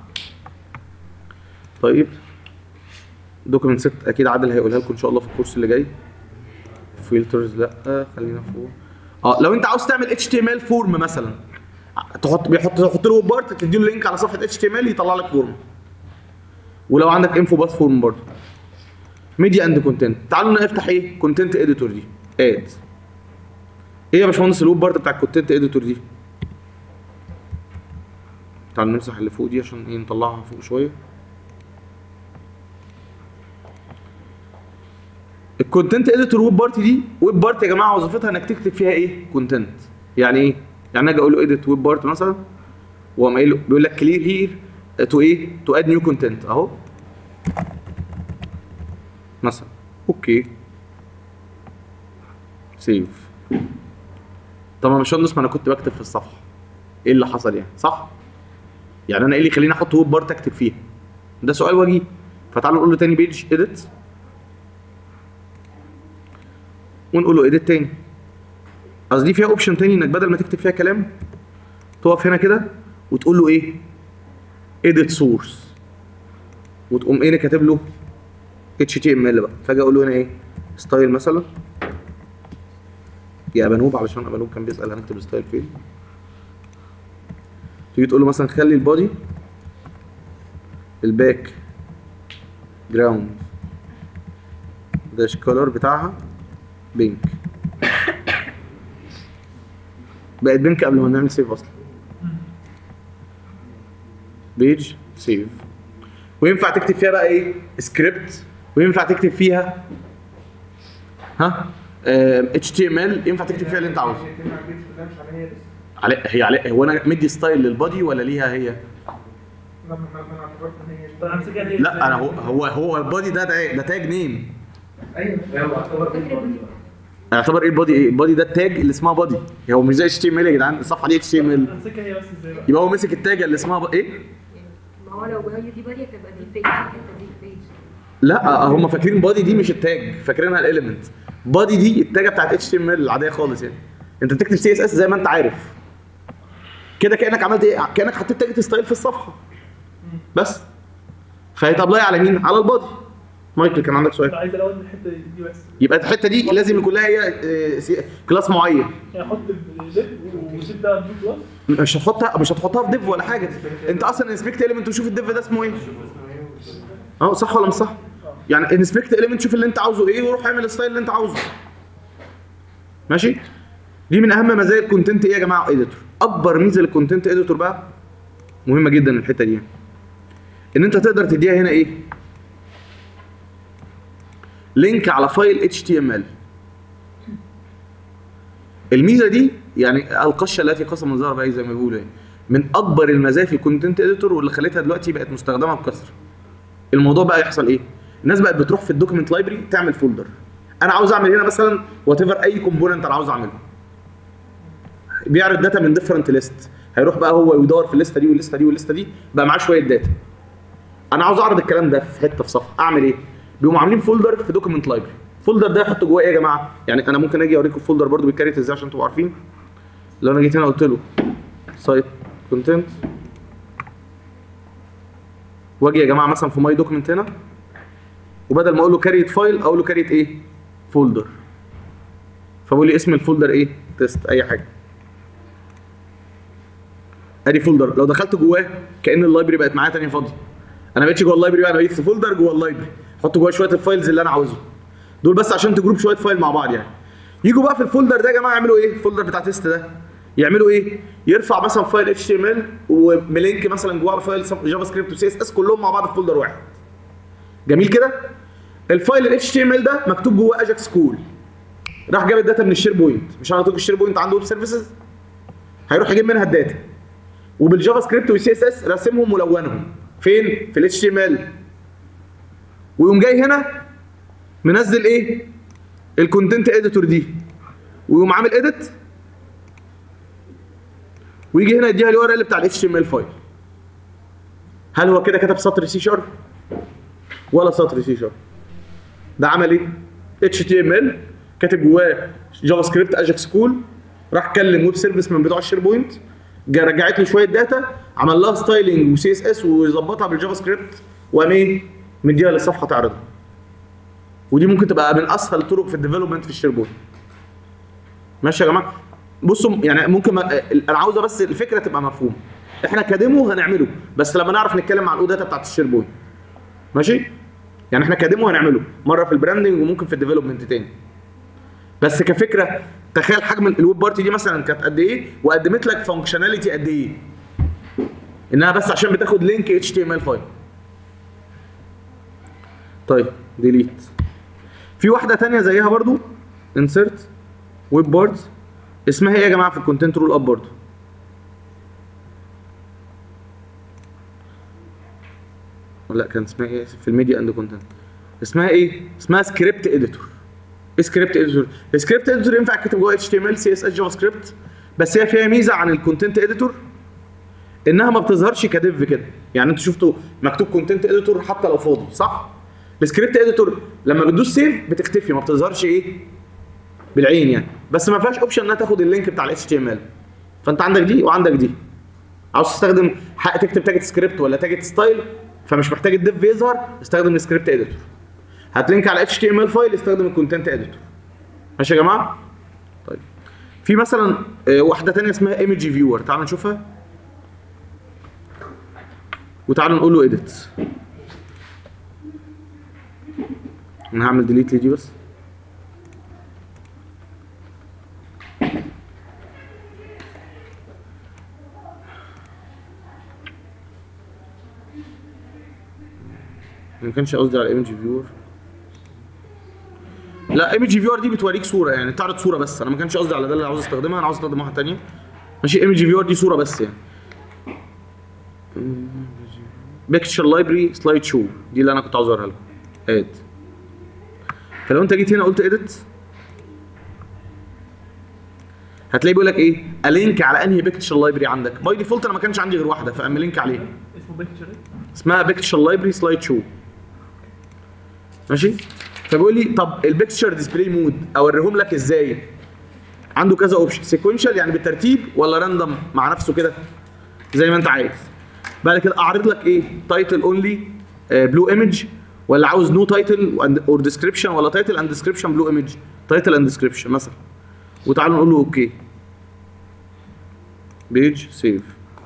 S1: طيب دوكيمنت ست اكيد عادل هيقولها لكم ان شاء الله في الكورس اللي جاي فلترز لا خلينا فوق اه لو انت عاوز تعمل اتش تي ام ال فورم مثلا تحط بيحط تحط له بارت تدي له لينك على صفحه اتش تي ام ال يطلع لك فورم ولو عندك انفو باث فورم برضه ميديا اند كونتنت تعالوا نفتح ايه كونتنت اديتور دي اد ايه يا باشمهندس الويب بارت بتاع الكونتنت اديتور دي تعالوا نمسح اللي فوق دي عشان ايه نطلعها فوق شويه الكونتنت اديتور ويب بارت دي ويب بارت يا جماعه وظيفتها انك تكتب فيها ايه كونتنت يعني ايه يعني اجي اقول له اديت ويب بارت مثلا وقام قايل له بيقول لك كلير هير تو ايه تو اد نيو كونتنت اهو مثلا اوكي سيف طب يا باشمهندس ما انا كنت بكتب في الصفحه ايه اللي حصل يعني صح يعني انا ايه اللي يخليني احط ويب بارت اكتب فيها ده سؤال وجيه فتعالوا نقول له تاني بيج اديت ونقول له اديت تاني قصدي فيها اوبشن تاني انك بدل ما تكتب فيها كلام تقف هنا كده وتقول له ايه اديت سورس وتقوم ايه كاتب له اتش تي ام ال بقى فاجي اقول له هنا ايه ستايل مثلا يا ابانوب علشان ابانوب كان بيسال هنكتب الستايل فين تيجي تقول له مثلا خلي البادي الباك جراوند داش كولر بتاعها بينك بقت بينك قبل ما نعمل سيف اصلا بيج سيف وينفع تكتب فيها بقى ايه سكريبت وينفع تكتب فيها ها اتش تي ام ال ينفع تكتب فيها اللي انت عاوزه علي هي علي هو انا مدي ستايل للبادي ولا ليها هي
S4: طب امسكها ليه؟
S1: لا انا هو هو هو البادي ده ده, ده تاج نيم اعتبر ايه البادي ايه البادي ده التاج اللي اسمها بادي هو مش زي اتش تي ام ال يا جدعان الصفحه دي اتش تي ام ال
S4: امسكها هي بس ازاي بقى؟
S1: يبقى هو مسك التاج اللي اسمها ب... ايه
S5: ما هو لو بادي دي بادي هتبقى دي بيج الحته دي بيج
S1: لا هم فاكرين بادي دي مش التاج فاكرينها الاليمنت بادي دي التاجه بتاعت اتش تي ام ال العاديه خالص يعني انت بتكتب سي اس اس زي ما انت عارف كده كانك عملت ايه كانك حطيت تاجه ستايل في الصفحه بس فهيتابلاي على مين على البادي مايكل كان عندك سؤال
S4: انا عايز الاول الحته دي بس
S1: يبقى الحته دي لازم يكون لها هي آه، سي- كلاس معين
S4: يعني احط الليف وسيب ده دي كلاس
S1: مش هتحطها مش هتحطها في ديف ولا حاجه انت اصلا انسبكت اليمنت وشوف الديف ده اسمه ايه اه صح ولا مش صح يعني انسبكت اليمنت شوف اللي انت عاوزه ايه وروح اعمل الستايل اللي انت عاوزه ماشي دي من اهم مزايا الكونتنت ايه يا جماعه اديتور اكبر ميزه للكونتنت اديتور بقى مهمه جدا الحته دي ان انت تقدر تديها هنا ايه لينك على فايل اتش تي ام ال الميزه دي يعني القشه التي قسم الظهر بقى زي ما بيقولوا يعني من اكبر المزايا في الكونتنت اديتور واللي خلتها دلوقتي بقت مستخدمه بكثره الموضوع بقى يحصل ايه الناس بقت بتروح في الدوكيمنت لايبرري تعمل فولدر انا عاوز اعمل هنا مثلا وات ايفر اي كومبوننت انا عاوز اعمله بيعرض داتا من ديفرنت ليست هيروح بقى هو يدور في الليسته دي والليسته دي والليسته دي بقى معاه شويه داتا انا عاوز اعرض الكلام ده في حته في صفحه اعمل ايه بيقوموا عاملين فولدر في دوكيمنت لايبرري الفولدر ده يحط جواه ايه يا جماعه يعني انا ممكن اجي اوريكم الفولدر برده بيتكريت ازاي عشان تبقوا عارفين لو انا جيت هنا قلت له سايت كونتنت واجي يا جماعه مثلا في ماي دوكيمنت هنا وبدل ما اقول له كاريت فايل اقول له كاريت ايه فولدر فبقول لي اسم الفولدر ايه تيست اي حاجه ادي فولدر لو دخلت جواه كان اللايبرري بقت معايا تانية فاضيه انا بقيتش جوه اللايبرري بقى انا بقيت في فولدر جوه اللايبرري احط جواه شويه الفايلز اللي انا عاوزهم دول بس عشان تجروب شويه فايل مع بعض يعني يجوا بقى في الفولدر ده يا جماعه يعملوا ايه الفولدر بتاع تيست ده يعملوا ايه يرفع مثلا فايل اتش تي ام ال وملينك مثلا جواه على فايل جافا سكريبت وسي اس اس كلهم مع بعض في فولدر واحد جميل كده الفايل ال HTML ده مكتوب جواه اجاكس كول راح جاب الداتا من الشير بوينت مش انا قلت لكم الشير بوينت عنده ويب سيرفيسز هيروح يجيب منها الداتا وبالجافا سكريبت والسي اس اس راسمهم ملونهم فين في ال HTML ويقوم جاي هنا منزل ايه الكونتنت اديتور دي ويقوم عامل اديت ويجي هنا يديها اليو ار ال بتاع ال HTML فايل هل هو كده كتب سطر سي شارب ولا سطر سي شارب ده عمل ايه اتش تي ام ال كاتب جواه جافا سكريبت اجاكس كول راح كلم ويب سيرفيس من بتوع الشير بوينت جا رجعت له شويه داتا عمل لها ستايلنج وسي اس اس وظبطها بالجافا سكريبت وقام ايه مديها للصفحه تعرضها ودي ممكن تبقى من اسهل الطرق في الديفلوبمنت في الشير بوينت ماشي يا جماعه بصوا يعني ممكن ما... انا عاوزه بس الفكره تبقى مفهومه احنا كديمو هنعمله بس لما نعرف نتكلم على الاو داتا بتاعت الشير بوينت ماشي يعني احنا كديمو هنعمله مره في البراندنج وممكن في الديفلوبمنت تاني بس كفكره تخيل حجم الويب بارتي دي مثلا كانت قد ايه وقدمت لك فانكشناليتي قد ايه انها بس عشان بتاخد لينك اتش تي ام ال فايل طيب ديليت في واحده تانية زيها برضو انسرت ويب بارت اسمها ايه يا جماعه في الكونتنت رول اب برضو لا كان اسمها ايه في الميديا اند كونتنت اسمها ايه اسمها سكريبت اديتور ايه سكريبت اديتور السكريبت اديتور ينفع يتكتب جوه اتش تي ام ال سي اس اس جافا سكريبت بس هي فيها ميزه عن الكونتنت اديتور انها ما بتظهرش كديف كده يعني انتوا شفتوا مكتوب كونتنت اديتور حتى لو فاضي صح السكريبت اديتور لما بتدوس سيف بتختفي ما بتظهرش ايه بالعين يعني بس ما فيهاش اوبشن انها تاخد اللينك بتاع الاتش تي ام ال فانت عندك دي وعندك دي عاوز تستخدم حق تكتب تاجت سكريبت ولا تاجت ستايل فمش محتاج الديف يظهر استخدم السكريبت اديتور هتلينك على اتش تي ام ال فايل استخدم الكونتنت اديتور ماشي يا جماعه طيب في مثلا آه، واحده تانية اسمها ايمج فيور تعالوا نشوفها وتعالوا نقول له اديت انا هعمل ديليت لدي بس ما كانش قصدي على ايمج فيور لا ايمج فيور دي بتوريك صوره يعني تعرض صوره بس انا ما كانش قصدي على ده اللي عاوز استخدمها انا عاوز استخدم واحده ثانيه ماشي ايمج فيور دي صوره بس يعني بيكتشر لايبرري سلايد شو دي اللي انا كنت عاوز اوريها لكم اد فلو انت جيت هنا قلت اديت هتلاقي بيقول لك ايه الينك على انهي بيكتشر لايبرري عندك باي ديفولت انا ما كانش عندي غير واحده فقام لينك عليها
S4: اسمه بيكتشر ايه؟
S1: اسمها بيكتشر لايبرري سلايد شو ماشي فبيقول لي طب البيكتشر ديسبلاي مود اوريهم لك ازاي عنده كذا اوبشن سيكونشال يعني بالترتيب ولا راندوم مع نفسه كده زي ما انت عايز بعد كده اعرض لك ايه تايتل اونلي بلو ايمج ولا عاوز نو تايتل اور ديسكريبشن ولا تايتل اند ديسكريبشن بلو ايمج تايتل اند ديسكريبشن مثلا وتعالوا نقول له اوكي بيج سيف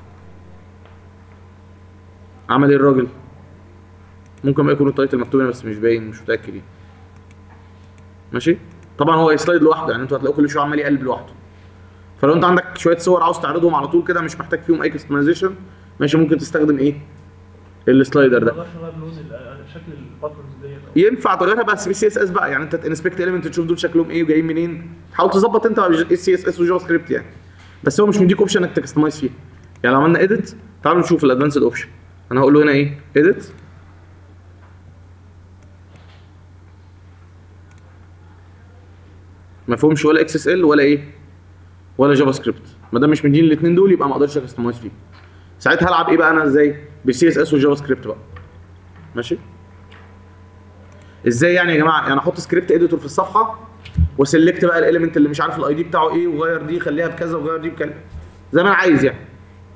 S1: عمل ايه الراجل ممكن ما يكون التايتل مكتوب هنا بس مش باين مش متاكد يعني ماشي طبعا هو سلايد لوحده يعني انتوا هتلاقوه كل شويه عمال يقلب لوحده فلو انت عندك شويه صور عاوز تعرضهم على طول كده مش محتاج فيهم اي كستمايزيشن ماشي ممكن تستخدم ايه السلايدر
S4: ما
S1: ده
S4: اقدرش اغير لون ال- شكل الباترنز ديت
S1: ينفع تغيرها بس بسي اس اس بقى يعني انت تنسبكت اليمنت تشوف دول شكلهم ايه وجايين منين تحاول تظبط انت السي اس اس وجافا سكريبت يعني بس هو مش مديك اوبشن انك تكستمايز فيه يعني لو عملنا اديت تعالوا نشوف الادفانسد اوبشن انا هقول له هنا ايه اديت ما فيهمش ولا اكس اس ال ولا ايه ولا جافا سكريبت ما دام مش مديني الاثنين دول يبقى ما اقدرش اكستمايز فيه ساعتها هلعب ايه بقى انا ازاي بالسي اس اس وجافا سكريبت بقى ماشي ازاي يعني يا جماعه يعني احط سكريبت اديتور في الصفحه وسلكت بقى الاليمنت اللي مش عارف الاي دي بتاعه ايه وغير دي خليها بكذا وغير دي بكذا زي ما انا عايز يعني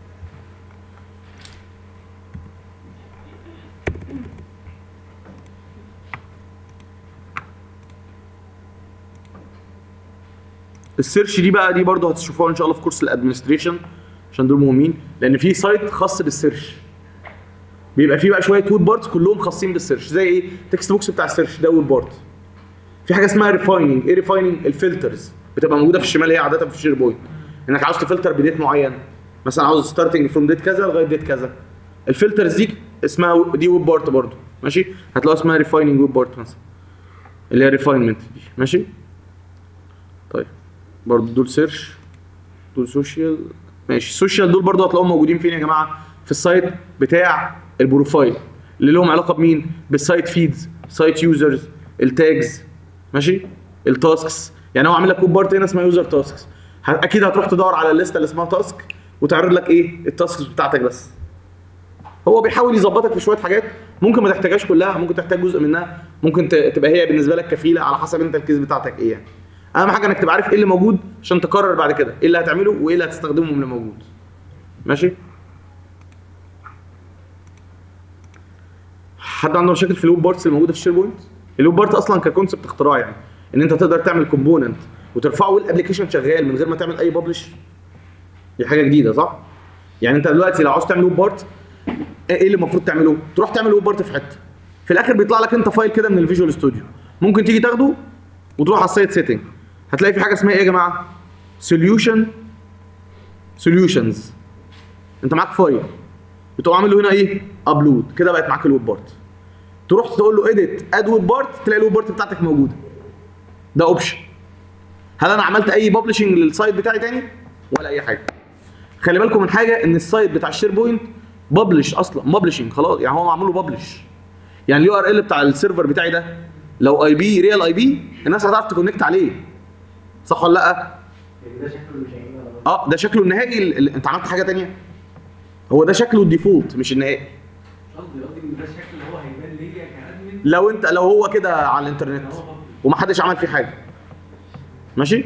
S1: السيرش دي بقى دي برضه هتشوفوها ان شاء الله في كورس الادمنستريشن عشان دول مهمين لان في سايت خاص بالسيرش بيبقى فيه بقى شويه وود بارتس كلهم خاصين بالسيرش زي ايه تكست بوكس بتاع السيرش ده وود بارت في حاجه اسمها ريفايننج ايه ريفايننج الفلترز بتبقى موجوده في الشمال هي عاده في الشير بوينت انك عاوز تفلتر بديت معين مثلا عاوز ستارتنج فروم ديت كذا لغايه ديت كذا الفلترز دي اسمها دي ويب بارت برضو ماشي هتلاقوها اسمها ريفايننج ويب بارت مثلا اللي هي ريفاينمنت دي ماشي طيب برضو دول سيرش دول سوشيال ماشي السوشيال دول برضو هتلاقوهم موجودين فين يا جماعه في السايت بتاع البروفايل اللي لهم علاقه بمين بالسايت فيدز سايت يوزرز التاجز ماشي التاسكس يعني هو عامل لك ويب بارت هنا اسمها يوزر تاسكس اكيد هتروح تدور على الليسته اللي اسمها تاسك وتعرض لك ايه التاسكس بتاعتك بس هو بيحاول يظبطك في شويه حاجات ممكن ما تحتاجهاش كلها ممكن تحتاج جزء منها ممكن ت- تبقى هي بالنسبه لك كفيله على حسب انت الكيس بتاعتك ايه يعني اهم حاجه انك تبقى عارف ايه اللي موجود عشان تقرر بعد كده ايه اللي هتعمله وايه اللي هتستخدمه من اللي موجود ماشي حد عنده مشاكل في الويب بارتس اللي موجوده في الشير بوينت الويب بارت اصلا ككونسبت اختراع يعني ان انت تقدر تعمل كومبوننت وترفعه والابلكيشن شغال من غير ما تعمل اي ببلش دي حاجه جديده صح يعني انت دلوقتي لو عاوز تعمل ويب بارت ايه اللي المفروض تعمله تروح تعمل ويب بارت في حته في الاخر بيطلع لك انت فايل كده من الفيجوال ستوديو ممكن تيجي تاخده وتروح على السايت سيتنج هتلاقي في حاجه اسمها ايه يا جماعه سوليوشن سوليوشنز انت معاك فايل بتقوم عامل له هنا ايه ابلود كده بقت معاك الويب بارت تروح تقول له اديت اد ويب بارت تلاقي الويب بارت بتاعتك موجوده ده اوبشن هل انا عملت اي ببلشنج للسايت بتاعي تاني ولا اي حاجه خلي بالكم من حاجه ان السايت بتاع الشير بوينت ببلش اصلا ببلشنج خلاص يعني هو معمول له ببلش يعني اليو ار ال بتاع السيرفر بتاعي ده لو اي بي ريال اي بي الناس هتعرف تكونكت عليه صح ولا لا
S2: ده شكله مش هيجي ولا بره.
S1: اه ده شكله النهائي ال- ال- انت عملت حاجه تانية هو ده شكله الديفولت مش النهائي
S2: مش قصدي قصدي ان ده الشكل اللي هو هيبان ليا كادمن
S1: لو انت لو هو كده على الانترنت ومحدش عمل فيه حاجه ماشي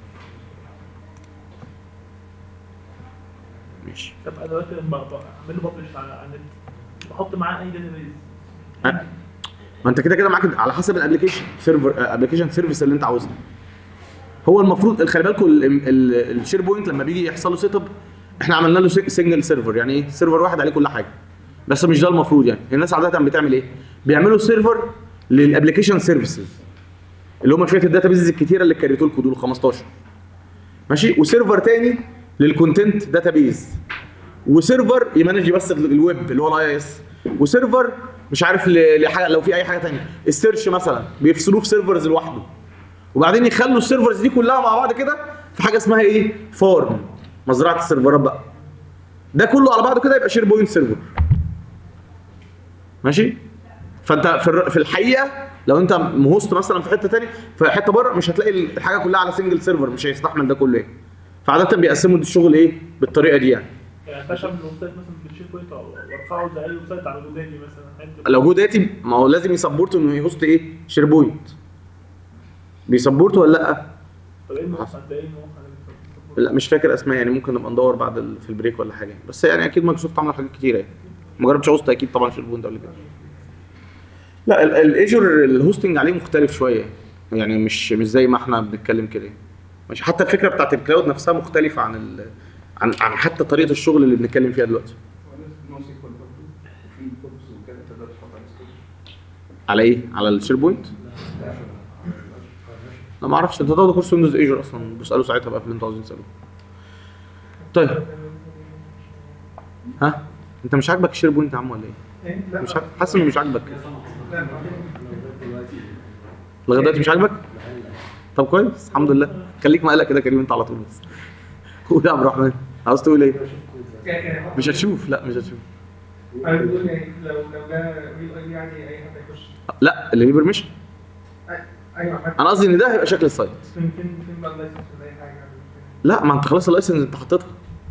S1: ماشي
S4: طب انا دلوقتي لما ب- اعمل له ببلش على على النت بحط معاه اي داتا بيز
S1: أه. ما انت كده كده معاك على حسب الابلكيشن سيرفر ابلكيشن سيرفيس اللي انت عاوزها هو المفروض خلي بالكم الشير بوينت لما بيجي يحصل له سيت اب احنا عملنا له سنجل سيرفر يعني ايه سيرفر واحد عليه كل حاجه بس مش ده المفروض يعني الناس عاده بتعمل ايه بيعملوا سيرفر للابلكيشن سيرفيسز اللي هم شويه الداتا بيزز الكتيره اللي كريتوا لكم دول 15 ماشي وسيرفر تاني للكونتنت داتا بيز وسيرفر يمانج بس الويب اللي هو الاي اس وسيرفر مش عارف ل- لحاجه لو في اي حاجه تانية السيرش مثلا بيفصلوه في سيرفرز لوحده وبعدين يخلوا السيرفرز دي كلها مع بعض كده في حاجه اسمها ايه فارم مزرعه السيرفرات بقى ده كله على بعضه كده يبقى شير بوينت سيرفر ماشي فانت في الر- في الحقيقه لو انت مهوست مثلا في حته تانية في حته بره مش هتلاقي الحاجه كلها على سنجل سيرفر مش هيستحمل ده كله ايه فعاده بيقسموا الشغل ايه بالطريقه دي يعني
S4: يعني ما ينفعش اعمل ويب سايت مثلا في الشير بوينت او وارفعه زي اي ويب سايت على جوداني مثلا حته
S1: لو جو داتي ما هو لازم يسبورت انه يهوست ايه شير بوينت بيسبورت ولا لا
S4: طب ايه المواقع ده ايه المواقع اللي بتسبورت؟
S1: لا مش فاكر اسماء يعني ممكن نبقى ندور بعد ال... في البريك ولا حاجه بس يعني اكيد مايكروسوفت عملت حاجات كتيره يعني ما جربتش هوست اكيد طبعا شير بوينت قبل كده لا ال- الايجور الهوستنج عليه مختلف شويه يعني مش مش زي ما احنا بنتكلم كده مش حتى الفكره بتاعت الكلاود نفسها مختلفه عن ال... عن عن حتى طريقه الشغل اللي بنتكلم فيها دلوقتي
S2: نو سيكوال برضه في بوكس وكده تقدر تحط على ستورج
S1: على ايه على الشير بوينت لا ما اعرفش انت تاخدوا كورس ويندوز ايجور اصلا بساله ساعتها بقى في اللي انتوا عاوزين تسالوه طيب ها انت مش عاجبك الشير بوينت يا عم ولا ايه مش عاجب- حاسس انه مش عاجبك لغايه دلوقتي مش عاجبك طب كويس الحمد لله خليك مقلق كده كريم انت على طول بس قول يا عبد الرحمن عاوز تقول ايه مش هتشوف لا مش هتشوف
S6: انا بقول يعني لو لو ده ريل اي يعني اي حد يخش
S1: لا اللي ليه بيرميشن
S6: ايوه حد
S1: انا قصدي ان ده هيبقى شكل السايت
S6: فين فين فين بقى اللايسنس ولا اي حاجه
S1: لا ما انت خلاص اللايسنس انت حطيتها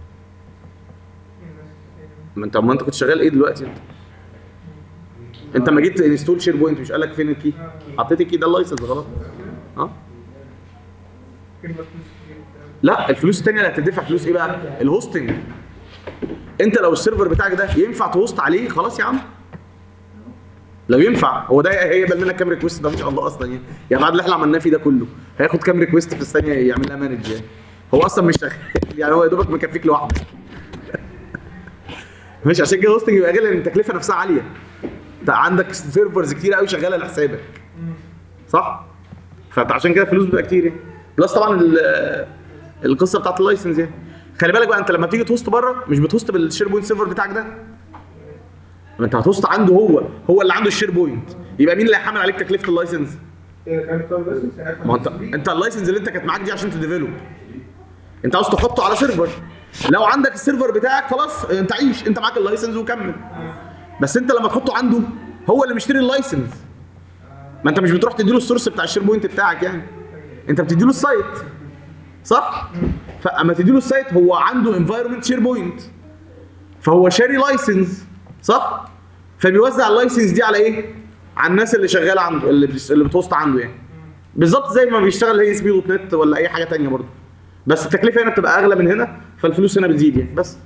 S1: ما انت ما انت كنت شغال ايه دلوقتي انت انت لما جيت انستول شير بوينت مش قال لك فين الكي حطيت الكي ده اللايسنس غلط اه
S6: فين بقى فلوس كتير وبتاع.
S1: لا الفلوس الثانيه اللي هتدفع فلوس ايه بقى الهوستنج انت لو السيرفر بتاعك ده ينفع تهوست عليه خلاص يا عم لو ينفع هو ده هيقبل منك كام ريكوست ده ان شاء الله اصلا يعني يعني بعد اللي احنا عملناه فيه ده كله هياخد كام ريكوست في الثانيه يعمل لها مانج يعني هو اصلا مش شغال يعني هو يا دوبك مكفيك لوحدك مش عشان كده هوستنج يبقى غالي لان التكلفه نفسها عاليه انت عندك سيرفرز كتير قوي شغاله لحسابك صح فانت عشان كده فلوس بتبقى كتير يعني بلس طبعا ال- القصه بتاعت اللايسنس يعني خلي بالك بقى انت لما بتيجي تهوست بره مش بتهوست بالشير بوينت سيرفر بتاعك ده ما انت هتهوست عنده هو هو اللي عنده الشير بوينت يبقى مين اللي هيحمل عليك تكلفه اللايسنس
S6: ايه كان بتاع اللايسنس يعني
S1: ما هو انت انت اللايسنس اللي انت كانت معاك دي عشان تديفلوب انت عاوز تحطه على سيرفر لو عندك السيرفر بتاعك خلاص انت عيش انت معاك اللايسنس وكمل بس انت لما تحطه عنده هو اللي مشتري اللايسنس ما انت مش بتروح تديله السورس بتاع الشير بوينت بتاعك يعني انت بتديله السايت صح فاما تديله السايت هو عنده انفايرمنت شير بوينت فهو شاري لايسنس صح فبيوزع اللايسنس دي على ايه على الناس اللي شغاله عنده اللي بتش- اللي بتوسط عنده يعني بالظبط زي ما بيشتغل هي اس بي دوت نت ولا اي حاجه تانية برضه بس التكلفه هنا بتبقى اغلى من هنا فالفلوس هنا بتزيد يعني بس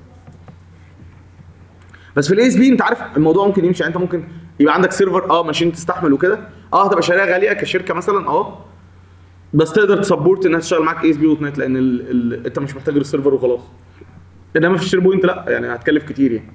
S1: بس في الاي اس بي انت عارف الموضوع ممكن يمشي يعني انت ممكن يبقى عندك سيرفر اه ماشين تستحمل وكده اه هتبقى شاريها غاليه كشركه مثلا اه بس تقدر تسبورت انها تشتغل معاك اي اس بي دوت نت لان ال ال انت مش محتاج السيرفر وخلاص انما في الشير بوينت لا يعني هتكلف كتير يعني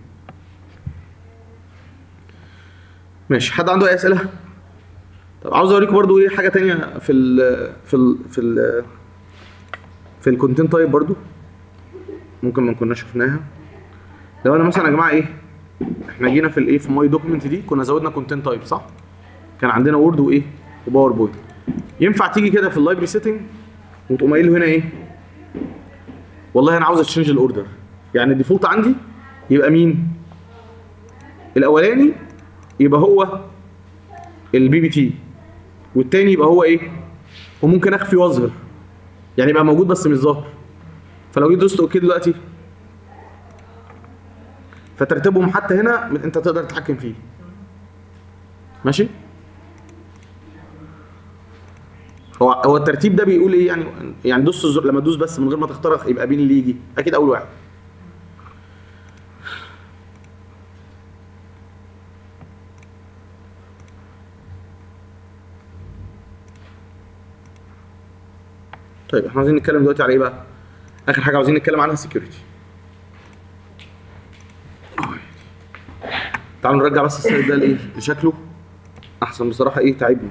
S1: ماشي حد عنده اي اسئله طب عاوز اوريكم برضو ايه حاجه تانية في ال في ال في ال في الكونتنت تايب برضو ممكن ما كناش شفناها لو انا مثلا يا جماعه ايه احنا جينا في الايه في ماي دوكيمنت دي كنا زودنا كونتنت تايب صح كان عندنا وورد وايه وباوربوينت ينفع تيجي كده في اللايبرري سيتنج وتقوم قايل له هنا ايه والله انا عاوز اتشنج الاوردر يعني الديفولت عندي يبقى مين الاولاني يبقى هو البي بي تي والتاني يبقى هو ايه وممكن اخفي واظهر يعني يبقى موجود بس مش ظاهر فلو جيت دوست اوكي دلوقتي فترتيبهم حتى هنا من- انت تقدر تتحكم فيه ماشي هو هو الترتيب ده بيقول ايه يعني يعني دوس الزر لما تدوس بس من غير ما تختار يبقى مين اللي يجي اكيد اول واحد طيب احنا عاوزين نتكلم دلوقتي على ايه بقى اخر حاجه عاوزين نتكلم عنها سكيورتي تعالوا نرجع بس السلايد ده لايه لشكله احسن بصراحه ايه تعبني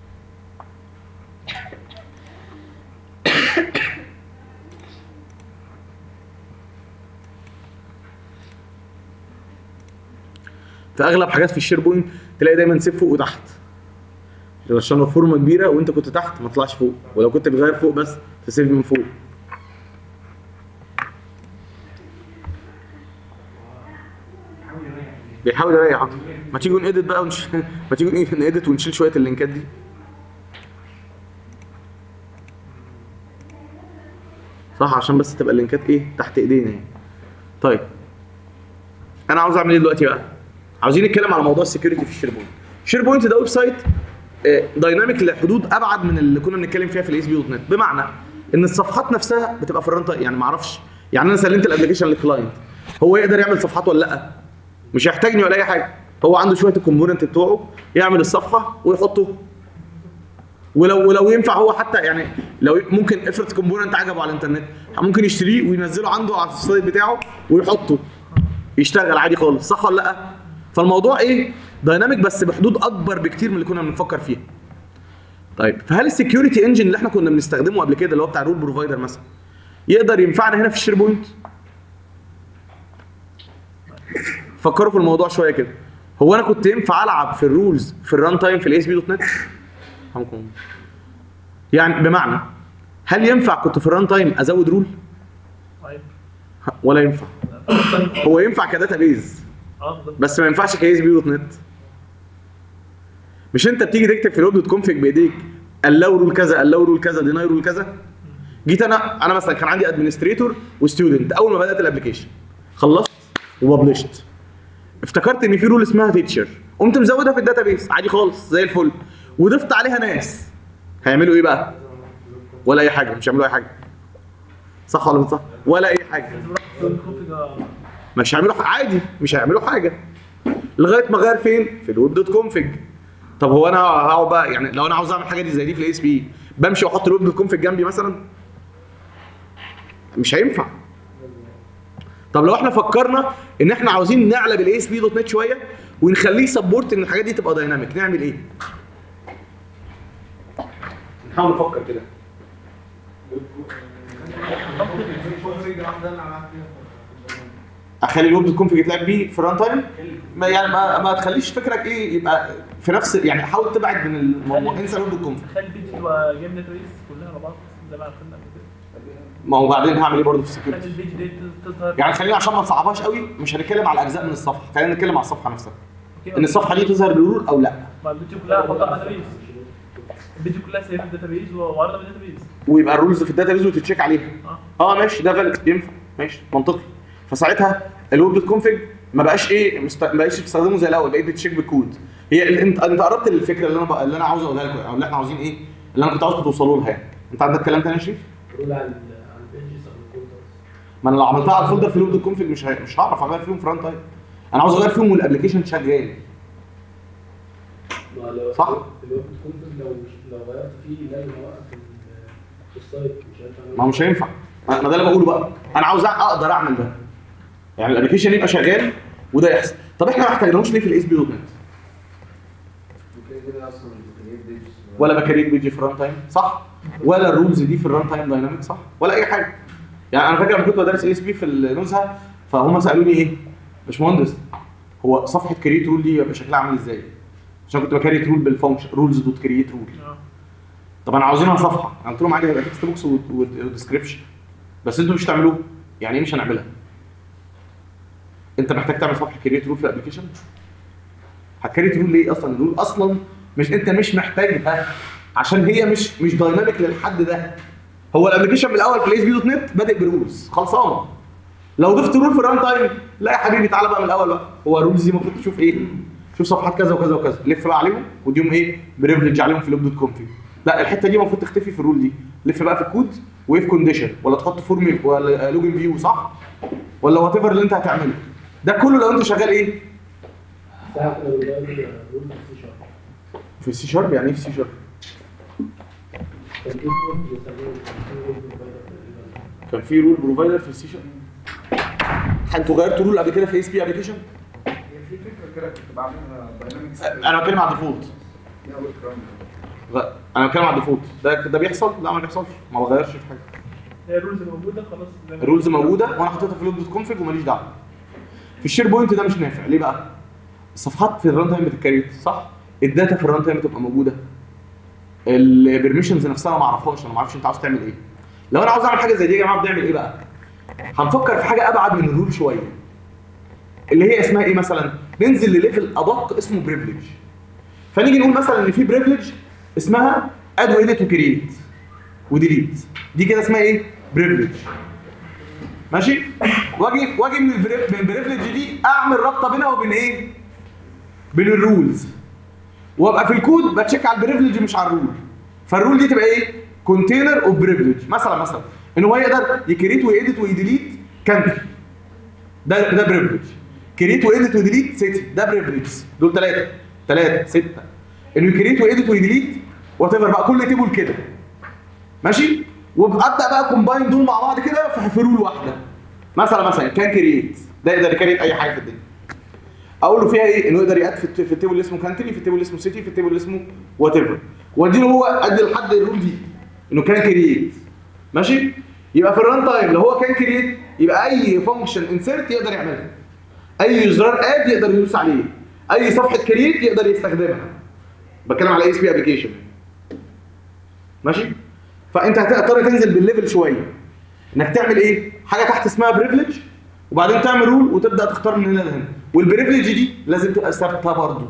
S1: في اغلب حاجات في الشير بوينت تلاقي دايما سيب فوق وتحت عشان لو فورمه كبيره وانت كنت تحت ما تطلعش فوق ولو كنت بتغير فوق بس تسيب من فوق بيحاول يريح ما تيجوا نedit بقى ونش... ما تيجوا نedit ونشيل شويه اللينكات دي صح عشان بس تبقى اللينكات ايه تحت ايدينا يعني طيب انا عاوز اعمل ايه دلوقتي بقى عاوزين نتكلم على موضوع السكيورتي في الشير بوينت الشير بوينت ده ويب سايت دايناميك لحدود ابعد من اللي كنا بنتكلم فيها في الاس بي دوت نت بمعنى ان الصفحات نفسها بتبقى في الران يعني ما اعرفش يعني انا سلمت الابلكيشن للكلاينت هو يقدر يعمل صفحات ولا لا مش هيحتاجني ولا اي حاجه هو عنده شويه الكومبوننت بتوعه يعمل الصفحه ويحطه ولو ولو ينفع هو حتى يعني لو ممكن افرض كومبوننت عجبه على الانترنت ممكن يشتريه وينزله عنده على السايت بتاعه ويحطه يشتغل عادي خالص صح ولا لا فالموضوع ايه دايناميك بس بحدود اكبر بكتير من اللي كنا بنفكر فيها طيب فهل السكيورتي انجن اللي احنا كنا بنستخدمه قبل كده اللي هو بتاع رول بروفايدر مثلا يقدر ينفعنا هنا في الشير بوينت فكروا في الموضوع شويه كده هو انا كنت ينفع العب في الرولز في الران تايم في الاس بي دوت نت رحمكم الله. يعني بمعنى هل ينفع كنت في الران تايم ازود رول
S4: طيب
S1: ولا ينفع هو ينفع كداتا بيز
S4: اه بالظبط
S1: بس ما ينفعش كاس بي دوت نت مش انت بتيجي تكتب في الويب دوت كونفج بايديك allow رول كذا allow رول كذا ديناي رول كذا جيت انا انا مثلا كان عندي ادمنستريتور وستودنت اول ما بدات الابلكيشن خلصت وببلشت افتكرت ان في رول اسمها تيتشر قمت مزودها في الداتابيس عادي خالص زي الفل وضفت عليها ناس هيعملوا ايه بقى ولا اي حاجه مش هيعملوا اي حاجه صح ولا مش صح ولا اي حاجه
S4: لازم اروح الكونفج آه،
S1: مش هيعملوا ح- عادي مش هيعملوا حاجه لغايه ما غير فين في الويب دوت كونفج طب هو انا هقعد بقى يعني لو انا عاوز اعمل حاجه دي زي دي في الاي اس بي بمشي واحط الويب دوت كونفج جنبي مثلا مش هينفع طب لو احنا فكرنا ان احنا عاوزين نعلى بالاي اس بي دوت نت شويه ونخليه سبورت ان الحاجات دي تبقى دايناميك نعمل ايه؟ نحاول نفكر كده اخلي الويب دوت كونفج يتلعب بيه في الران تايم ما يعني ما, ما تخليش فكرك ايه يبقى في نفس يعني حاول تبعد من الموضوع انسى الويب دوت كونفج
S4: خلي البيج تبقى جيم داتابيس كلها على بعض زي ما عرفنا قبل كده
S1: ما هو بعدين هعمل ايه برضه في
S4: خلي
S1: السكيورتي
S4: البيج دي تظهر
S1: يعني خلينا عشان ما نصعبهاش قوي مش هنتكلم على اجزاء من الصفحه خلينا نتكلم على الصفحه نفسها
S4: أوكي،
S1: ان الصفحه دي تظهر بالرول او لا
S4: ما البيج كلها احطها على الداتابيس البيج كلها سيف الداتابيس واعرضها بالداتابيس
S1: ويبقى الرولز في الداتا بيز وتتشيك عليها
S4: اه
S1: اه ماشي ده فالid ينفع ماشي منطقي فساعتها الويب دوت كونفج ما بقاش ايه مست... ما بقاش بتستخدمه زي الاول بقيت بتشيك بالكود هي ال... انت انت قربت للفكره اللي انا بقى... اللي انا عاوز اقولها لكم او اللي احنا عاوزين ايه اللي انا كنت عاوزكم توصلوا لها يعني انت عندك كلام تاني يا شريف؟
S2: رول على ال- على البيجز او الفولدرز
S1: ما انا لو عملتها على الفولدر في الويب دوت كونفج مش ه... مش هعرف اغير فيهم فرونت تايم انا عاوز اغير فيهم والابلكيشن شغال
S2: ما لو
S1: صح.
S2: الويب كونفج لو لو غيرت فيه لازم اوقف ال- السايت مش هينفع أعمل
S1: ما هو مش هينفع ما ما ده اللي بقوله بقى انا عاوز أ- اقدر اعمل ده يعني الابلكيشن يبقى شغال وده يحصل طب احنا ما احتاجناهوش ليه في الاس بي دوت نت ولا بكريت بيجي في الران تايم صح ولا الرولز دي في الران تايم دايناميك صح ولا اي حاجه يعني انا فاكر لما كنت بدرس اس بي في النزهه فهم سالوني ايه باشمهندس هو صفحه كريت رول دي يبقى شكلها عامل ازاي عشان كنت بكريت رول بالفانكشن رولز دوت كريت رول
S4: اه
S1: طب انا عاوزينها صفحه أنا قلت لهم عادي هيبقى تكست بوكس وديسكربشن بس انتوا مش تعملوه يعني ايه مش هنعملها انت محتاج تعمل صفحه كريت رول في الابلكيشن هتكريت رول ليه اصلا الرول اصلا مش انت مش محتاجها عشان هي مش مش دايناميك للحد ده هو الابلكيشن من الاول في الاس بي دوت نت بادئ برولز خلصانه لو ضفت رول في الران تايم لا يا حبيبي تعالى بقى من الاول بقى هو الرولز دي المفروض تشوف ايه شوف صفحات كذا وكذا وكذا لف بقى عليهم وديهم ايه بريفليج عليهم في لوب دوت كونفج لا الحته دي المفروض تختفي في الرول دي لف بقى في الكود واف كونديشن ولا تحط فورميل ولا لوجن فيو صح ولا وات ايفر اللي انت هتعمله ده كله لو انت شغال ايه
S2: ساعة كنا بنغير رول في السي شارب
S1: في السي شارب يعني ايه في السي شارب
S2: كان في رول بيستخدموا كان في رول بروفايدر تقريبا
S1: كان في رول بروفايدر في السي شارب انتوا غيرتوا رول قبل كده في اس بي ابلكيشن
S6: هي في فكره كده كنت بعملها داينامكس
S1: انا بتكلم على الديفولت لا انا بتكلم على الديفولت ده ده بيحصل لا ما بيحصلش ما بغيرش في حاجه
S4: هي الرولز موجوده خلاص زي ما-
S1: الرولز موجوده وانا حطيتها في لوب دوت كونفج وماليش دعوه في الشير بوينت ده مش نافع ليه بقى الصفحات في الران تايم بتتكريت صح الداتا في الران تايم بتبقى موجوده البرميشنز نفسها انا ما اعرفهاش انا ما اعرفش انت عاوز تعمل ايه لو انا عاوز اعمل حاجه زي دي يا جماعه بنعمل ايه بقى هنفكر في حاجه ابعد من الرول شويه اللي هي اسمها ايه مثلا ننزل لليفل ادق اسمه بريفليج فنيجي نقول مثلا ان في بريفليج اسمها اد واديت وكريت وديليت دي كده اسمها ايه بريفليج ماشي واجي واجي من البريف- من البريفليج دي اعمل رابطه بينها وبين ايه بين الرولز وابقى في الكود بتشيك على البريفليج مش على الرول فالرول دي تبقى ايه كونتينر اوف بريفليج مثلا مثلا ان هو يقدر يكريت ويديت ويديليت كانتري ده ده بريفليج كريت ويديت وديليت سيتي ده بريفليج دول ثلاثه ثلاثه سته انه يكريت ويديت ويديليت وات ايفر بقى كل تيبل كده ماشي وابدا بقى كومباين دول مع بعض كده في في رول واحده مثلا مثلا كان كرييت ده يقدر يكريت اي حاجه في الدنيا اقول له فيها ايه انه يقدر يقاد في الت- في التيبل اللي اسمه كانتري في التيبل اللي اسمه سيتي في التيبل اللي اسمه وات ايفر وادي له هو ادي لحد الرول دي انه كان كرييت ماشي يبقى في الران تايم لو هو كان كرييت يبقى اي فانكشن انسيرت يقدر يعملها اي زرار اد يقدر يدوس عليه اي صفحه كرييت يقدر يستخدمها بتكلم على اي اس بي ابلكيشن ماشي فانت هتضطر تنزل بالليفل شويه انك تعمل ايه حاجه تحت اسمها بريفليج وبعدين تعمل رول وتبدا تختار من هنا لهنا والبريفليج دي لازم تبقى ثابته برضه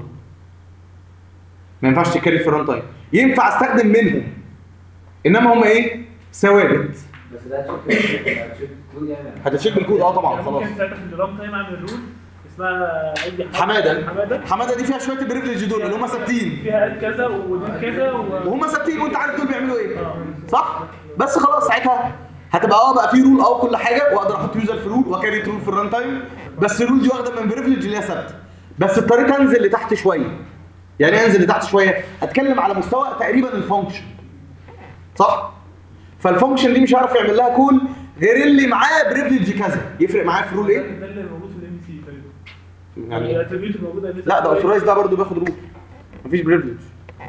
S1: ما ينفعش تكرر في الران تايم ينفع استخدم منهم انما هم ايه ثوابت
S7: بس ده هتشوف هتشوف كود يعني
S1: هتتشيك بالكود اه طبعا خلاص
S4: ممكن ساعتها في الرام تايم اعمل رول اسمها اي حاجه
S1: حماده
S4: حماده
S1: حماده دي فيها شويه البريفليج دول اللي هم ثابتين
S4: فيها قد كذا ودي كذا و...
S1: وهم ثابتين وانت عارف دول بيعملوا ايه
S4: آه.
S1: صح بس خلاص ساعتها هتبقى اه بقى في رول اه كل حاجه واقدر احط يوزر في رول واكريت رول في الران تايم بس الرول دي واخده من بريفليج اللي هي ثابته بس اضطريت انزل لتحت شويه يعني ايه انزل لتحت شويه اتكلم على مستوى تقريبا الفانكشن صح فالفانكشن دي مش هعرف يعمل لها كول غير اللي معاه بريفليج كذا يفرق معاه في رول ايه
S4: ده اللي موجود في الام سي تقريبا
S1: يعني
S4: الاتريبيوت الموجوده اللي
S1: لا ده اوثرايز ده برضه بياخد رول مفيش بريفليج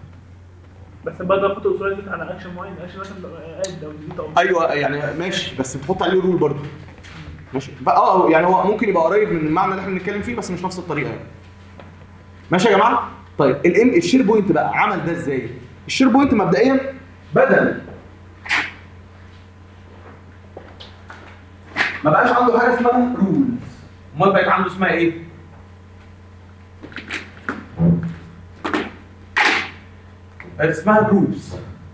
S4: بس برضه احط اوثرايز على اكشن معين اكشن مثلا اد او ديليت او
S1: ايوه يعني ماشي بس بتحط عليه رول برضه ماشي بقى اه يعني هو ممكن يبقى قريب من المعنى اللي احنا بنتكلم فيه بس مش نفس الطريقه يعني ماشي يا جماعه طيب الام الشير بوينت بقى عمل ده ازاي الشير بوينت مبدئيا بدل ما بقاش عنده حاجه اسمها رولز امال بقت عنده اسمها ايه بقت اسمها جروبس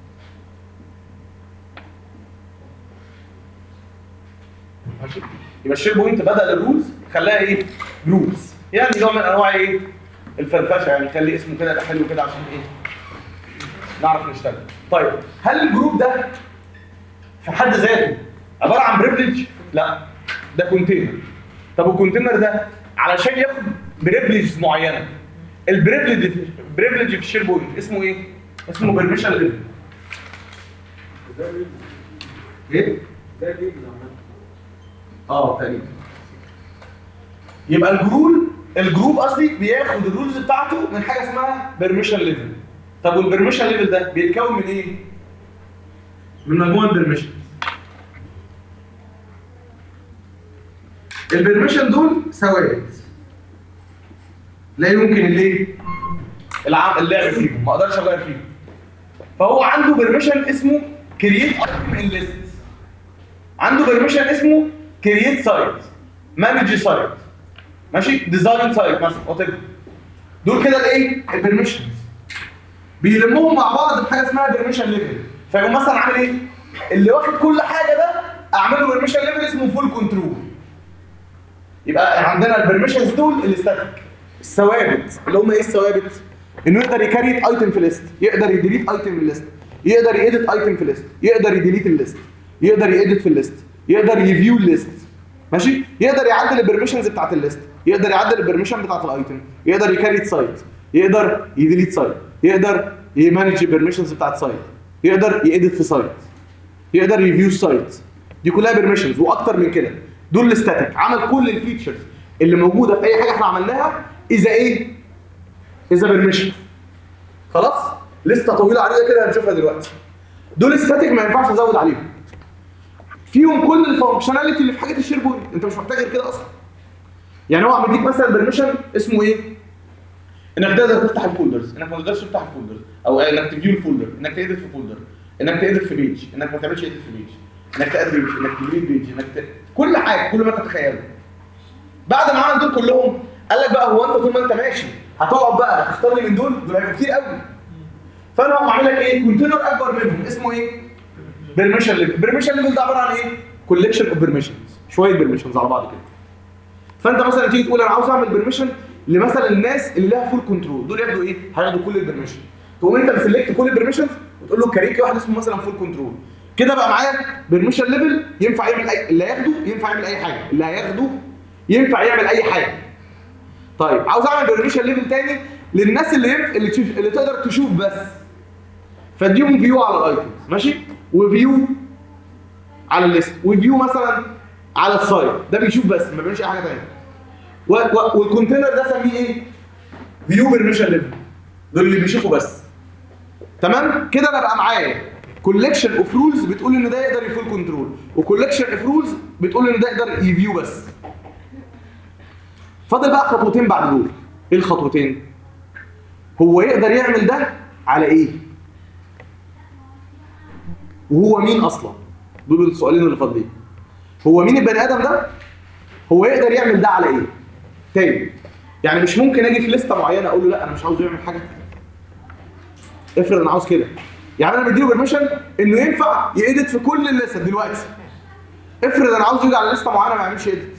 S1: ماشي يبقى الشير بوينت بدل الرولز خلاها ايه جروبس يعني نوع من انواع ايه الفرفشه يعني خلي اسمه كده يبقى حلو كده عشان ايه نعرف نشتغل طيب هل الجروب ده في حد ذاته عباره عن بريفليج لا ده كونتينر طب الكونتينر ده علشان ياخد بريفليجز معينه البريفليج بريفليج في الشير بوينت اسمه ايه اسمه بيرميشن ليفل ايه اه تقريبا يبقى الجرول الجروب قصدي بياخد الرولز بتاعته من حاجه اسمها بيرميشن ليفل طب والبرميشن ليفل ده بيتكون من ايه من مجموعه بيرميشن البرميشن دول ثوابت لا يمكن الايه العام اللعب فيهم ما اقدرش اغير فيهم فهو عنده بيرميشن اسمه كرييت ايتم ان ليست عنده بيرميشن اسمه كرييت سايت مانج سايت ماشي ديزاين سايت مثلا وات دول كده الايه البرميشنز بيلموهم مع بعض في حاجه اسمها بيرميشن ليفل فيقوم مثلا عامل ايه اللي واخد كل حاجه ده اعمله بيرميشن ليفل اسمه فول كنترول يبقى عندنا البرميشنز دول الاستاتيك الثوابت اللي هم ايه الثوابت انه يقدر يكريت ايتم في ليست يقدر يديليت ايتم في الليست يقدر يedit ايتم في الليست يقدر يديليت الليست يقدر يedit في الليست يقدر يفيو الليست ماشي يقدر يعدل البرميشنز بتاعت الليست يقدر يعدل البرميشن بتاعت الايتم يقدر يكريت سايت يقدر يديليت سايت يقدر يمانج البرميشنز بتاعت سايت يقدر يedit في سايت يقدر يفيو السايت دي كلها بيرميشنز واكتر من كده دول الاستاتيك عمل كل الفيتشرز اللي موجوده في اي حاجه احنا عملناها اذا ايه اذا بيرميشن خلاص لسته طويله عريضه كده هنشوفها دلوقتي دول استاتيك ما ينفعش ازود عليهم فيهم كل الفانكشناليتي اللي في حاجه الشير بوينت انت مش محتاج غير كده اصلا يعني هو مديك مثلا بيرميشن اسمه ايه انك تقدر تفتح الفولدرز انك ما تقدرش تفتح الفولدر او انك تفيو الفولدر انك تedit في فولدر انك تedit في بيج انك ما تعملش edit في بيج انك تاد بيج انك تديليت بيج انك ت... كل حاجه كل ما تتخيله بعد ما عمل دول كلهم قال لك بقى هو انت طول ما انت ماشي هتقعد بقى تختار لي من دول دول هيبقوا كتير قوي فانا هقوم عامل لك ايه كونتينر اكبر منهم اسمه ايه بيرميشن ليفل بيرميشن ليفل ده عباره عن ايه كولكشن اوف بيرميشنز شويه بيرميشنز على بعض كده فانت مثلا تيجي تقول انا عاوز اعمل بيرميشن لمثلا الناس اللي لها فول كنترول دول ياخدوا ايه هياخدوا كل البيرميشن تقوم انت مسلكت كل البيرميشنز وتقول له كاريكي واحد اسمه مثلا فول كنترول كده بقى معايا بيرميشن ليفل ينفع يعمل اي اللي هياخده ينفع يعمل اي حاجه اللي هياخده ينفع يعمل اي حاجه طيب عاوز اعمل بيرميشن ليفل تاني للناس اللي ينف... اللي, تشوف... اللي تقدر تشوف بس فاديهم فيو على الايتمز ماشي وفيو على الليست وفيو مثلا على السايت ده بيشوف بس ما بيعملش اي حاجه ثانيه و... و... والكونتينر ده سميه ايه فيو بيرميشن ليفل دول اللي بيشوفوا بس تمام كده انا بقى معايا كولكشن اوف رولز بتقول ان ده يقدر يفول كنترول وكولكشن اوف رولز بتقول ان ده يقدر يفيو بس فاضل بقى خطوتين بعد دول ايه الخطوتين هو يقدر يعمل ده على ايه وهو مين اصلا دول السؤالين اللي فاضلين هو مين البني ادم ده هو يقدر يعمل ده على ايه تاني يعني مش ممكن اجي في لسته معينه اقول له لا انا مش عاوز يعمل حاجه افرض انا عاوز كده يعني انا مديله بيرميشن انه ينفع يedit في كل الليست دلوقتي افرض انا عاوز يجي على لسته معينه ما يعملش edit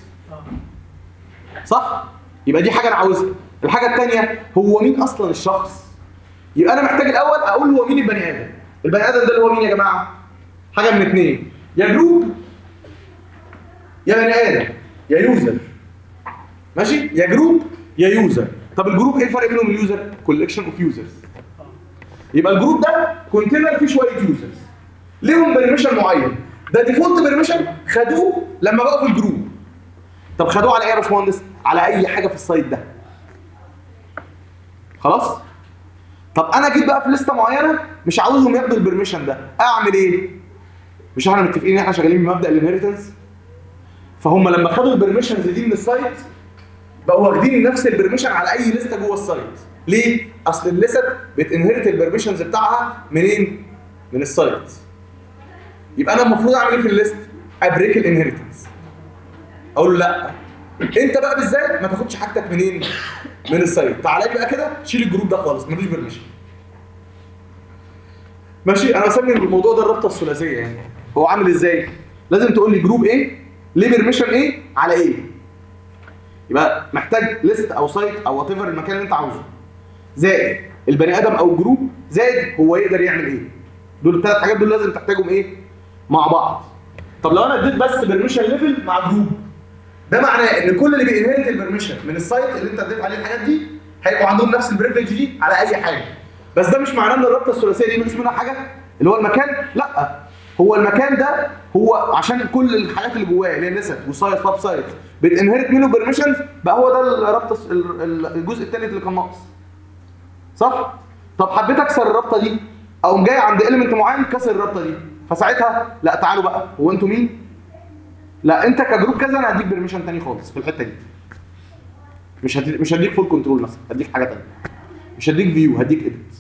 S1: صح يبقى دي حاجه انا عاوزها الحاجه الثانيه هو مين اصلا الشخص يبقى انا محتاج الاول اقول هو مين البني ادم البني ادم ده اللي هو مين يا جماعه حاجه من اثنين يا جروب يا بني ادم يا يوزر ماشي يا جروب يا يوزر طب الجروب ايه الفرق بينهم اليوزر كولكشن اوف يوزرز يبقى الجروب ده كونتينر فيه شويه يوزرز ليهم بيرميشن معين ده ديفولت بيرميشن خدوه لما بقوا في الجروب طب خدوه على ايه يا باشمهندس على اي حاجه في السايت ده خلاص طب انا جيت بقى في لسته معينه مش عاوزهم ياخدوا البرميشن ده اعمل ايه مش احنا متفقين ان احنا شغالين بمبدا الانهيرتنس فهم لما خدوا البرميشنز دي من السايت بقوا واخدين نفس البرميشن على اي لسته جوه السايت ليه اصل الليست بتنهرت البرميشنز بتاعها منين من السايت يبقى انا المفروض اعمل ايه في الليست ابريك الانهيرتنس اقول له لا انت بقى بالذات ما تاخدش حاجتك منين من السايت تعالى لي بقى كده شيل الجروب ده خالص ملوش برميشن ماشي انا بسمي الموضوع ده الرابطه الثلاثيه يعني هو عامل ازاي لازم تقول لي جروب ايه ليه بيرميشن ايه على ايه يبقى محتاج ليست او سايت او وات ايفر المكان اللي انت عاوزه زائد البني ادم او الجروب زائد هو يقدر يعمل ايه دول الثلاث حاجات دول لازم تحتاجهم ايه مع بعض طب لو انا اديت بس بيرميشن ليفل مع جروب ده معناه ان كل اللي بينهرت البرميشن من السايت اللي انت اديت عليه الحاجات دي هيبقوا عندهم نفس البريفليج دي على اي حاجه بس ده مش معناه ان الرابطه الثلاثيه دي ناقص منها حاجه اللي هو المكان لا هو المكان ده هو عشان كل الحاجات اللي جواه اللي هي نسب وسايت سب سايت بتنهرت منه برميشنز بقى هو ده الرابطه الس- ال- ال- الجزء الثالث اللي كان ناقص صح طب حبيت اكسر الرابطه دي اقوم جاي عند اليمنت معين كسر الرابطه دي فساعتها لا تعالوا بقى هو انتوا مين لا انت كجروب كذا انا هديك برميشن تاني خالص في الحته دي مش هديك مش هديك فول كنترول مثلا هديك حاجه تانيه مش هديك فيو هديك اديت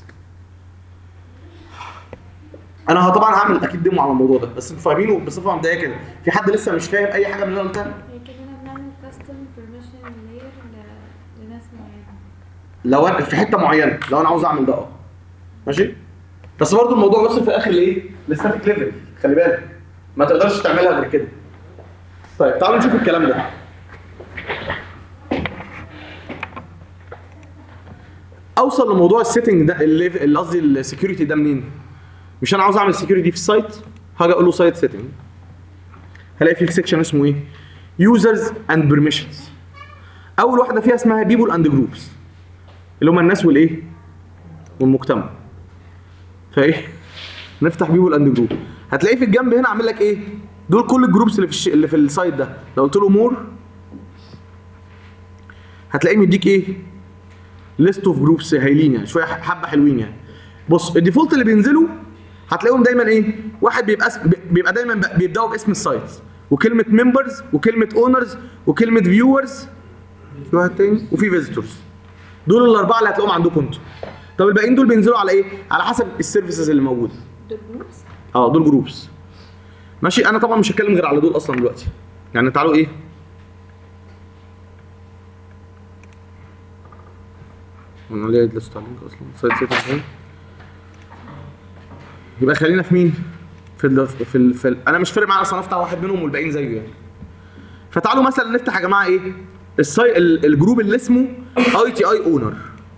S1: انا طبعا هعمل اكيد ديمو على الموضوع ده بس انتوا فاهمينه بصفه مبدئيه كده في حد لسه مش فاهم اي حاجه من اللي انا قلتها
S3: يعني كده بنعمل كاستم بيرميشن لاير لناس معينه
S1: لو انا في حته معينه لو انا عاوز اعمل ده اه ماشي بس برضه الموضوع وصل في الاخر لايه؟ لستاتيك ليفل خلي بالك ما تقدرش تعملها غير كده طيب تعالوا نشوف الكلام ده اوصل لموضوع السيتنج ده اللي اللي قصدي السكيورتي ده منين؟ مش انا عاوز اعمل سكيورتي في السايت هاجي اقول له سايت سيتنج هلاقي في سيكشن اسمه ايه؟ يوزرز اند بيرميشنز اول واحده فيها اسمها بيبول اند جروبس اللي هم الناس والايه؟ والمجتمع. فايه؟ نفتح بيبول اند جروب. هتلاقيه في الجنب هنا عامل لك ايه؟ دول كل الجروبس اللي في الش... اللي في السايت ده، لو قلت له مور هتلاقيه مديك ايه؟ ليست اوف جروبس هايلين يعني شويه حبه حلوين يعني. بص الديفولت اللي بينزلوا هتلاقيهم دايما ايه؟ واحد بيبقى اسم بيبقى دايما ب- بيبداوا باسم السايت وكلمه ممبرز وكلمه اونرز وكلمه فيورز في واحد تاني وفي فيزيتورز دول الاربعه اللي هتلاقوهم عندكم انتوا طب الباقيين دول بينزلوا على ايه على حسب السيرفيسز اللي موجوده
S3: دول جروبس
S1: اه دول جروبس ماشي انا طبعا مش هتكلم غير على دول اصلا دلوقتي يعني تعالوا ايه انا ليه لسه عليك اصلا سايت سيت اهي يبقى خلينا في مين في ال في, ال في ال انا مش فارق معايا اصلا افتح واحد منهم والباقيين زيه يعني فتعالوا مثلا نفتح يا جماعه ايه الساي ال- الجروب اللي اسمه اي تي اي اونر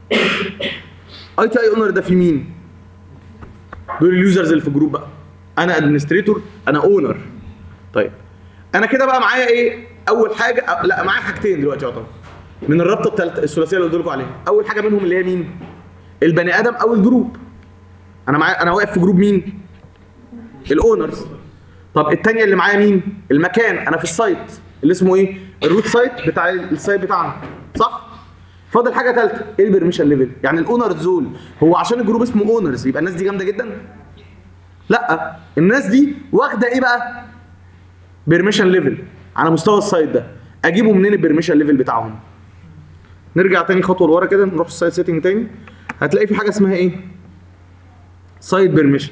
S1: اي تي اي اونر ده في مين دول اليوزرز اللي في الجروب بقى انا ادمنستريتور انا اونر طيب انا كده بقى معايا ايه اول حاجه أ- لا معايا حاجتين دلوقتي يعتبر من الرابطه الثالثه الثلاثيه اللي قلت لكم عليها اول حاجه منهم اللي هي مين البني ادم او الجروب انا معايا انا واقف في جروب مين الاونرز طب الثانيه اللي معايا مين المكان انا في السايت اللي اسمه ايه الروت سايت بتاع السايت بتاعنا صح فاضل حاجه ثالثه ايه البرميشن ليفل يعني الاونرز دول هو عشان الجروب اسمه اونرز يبقى الناس دي جامده جدا لا الناس دي واخده ايه بقى بيرميشن ليفل على مستوى السايت ده اجيبه منين البيرميشن ليفل بتاعهم نرجع تاني خطوه لورا كده نروح السايت سيتنج تاني هتلاقي في حاجه اسمها ايه سايت بيرميشن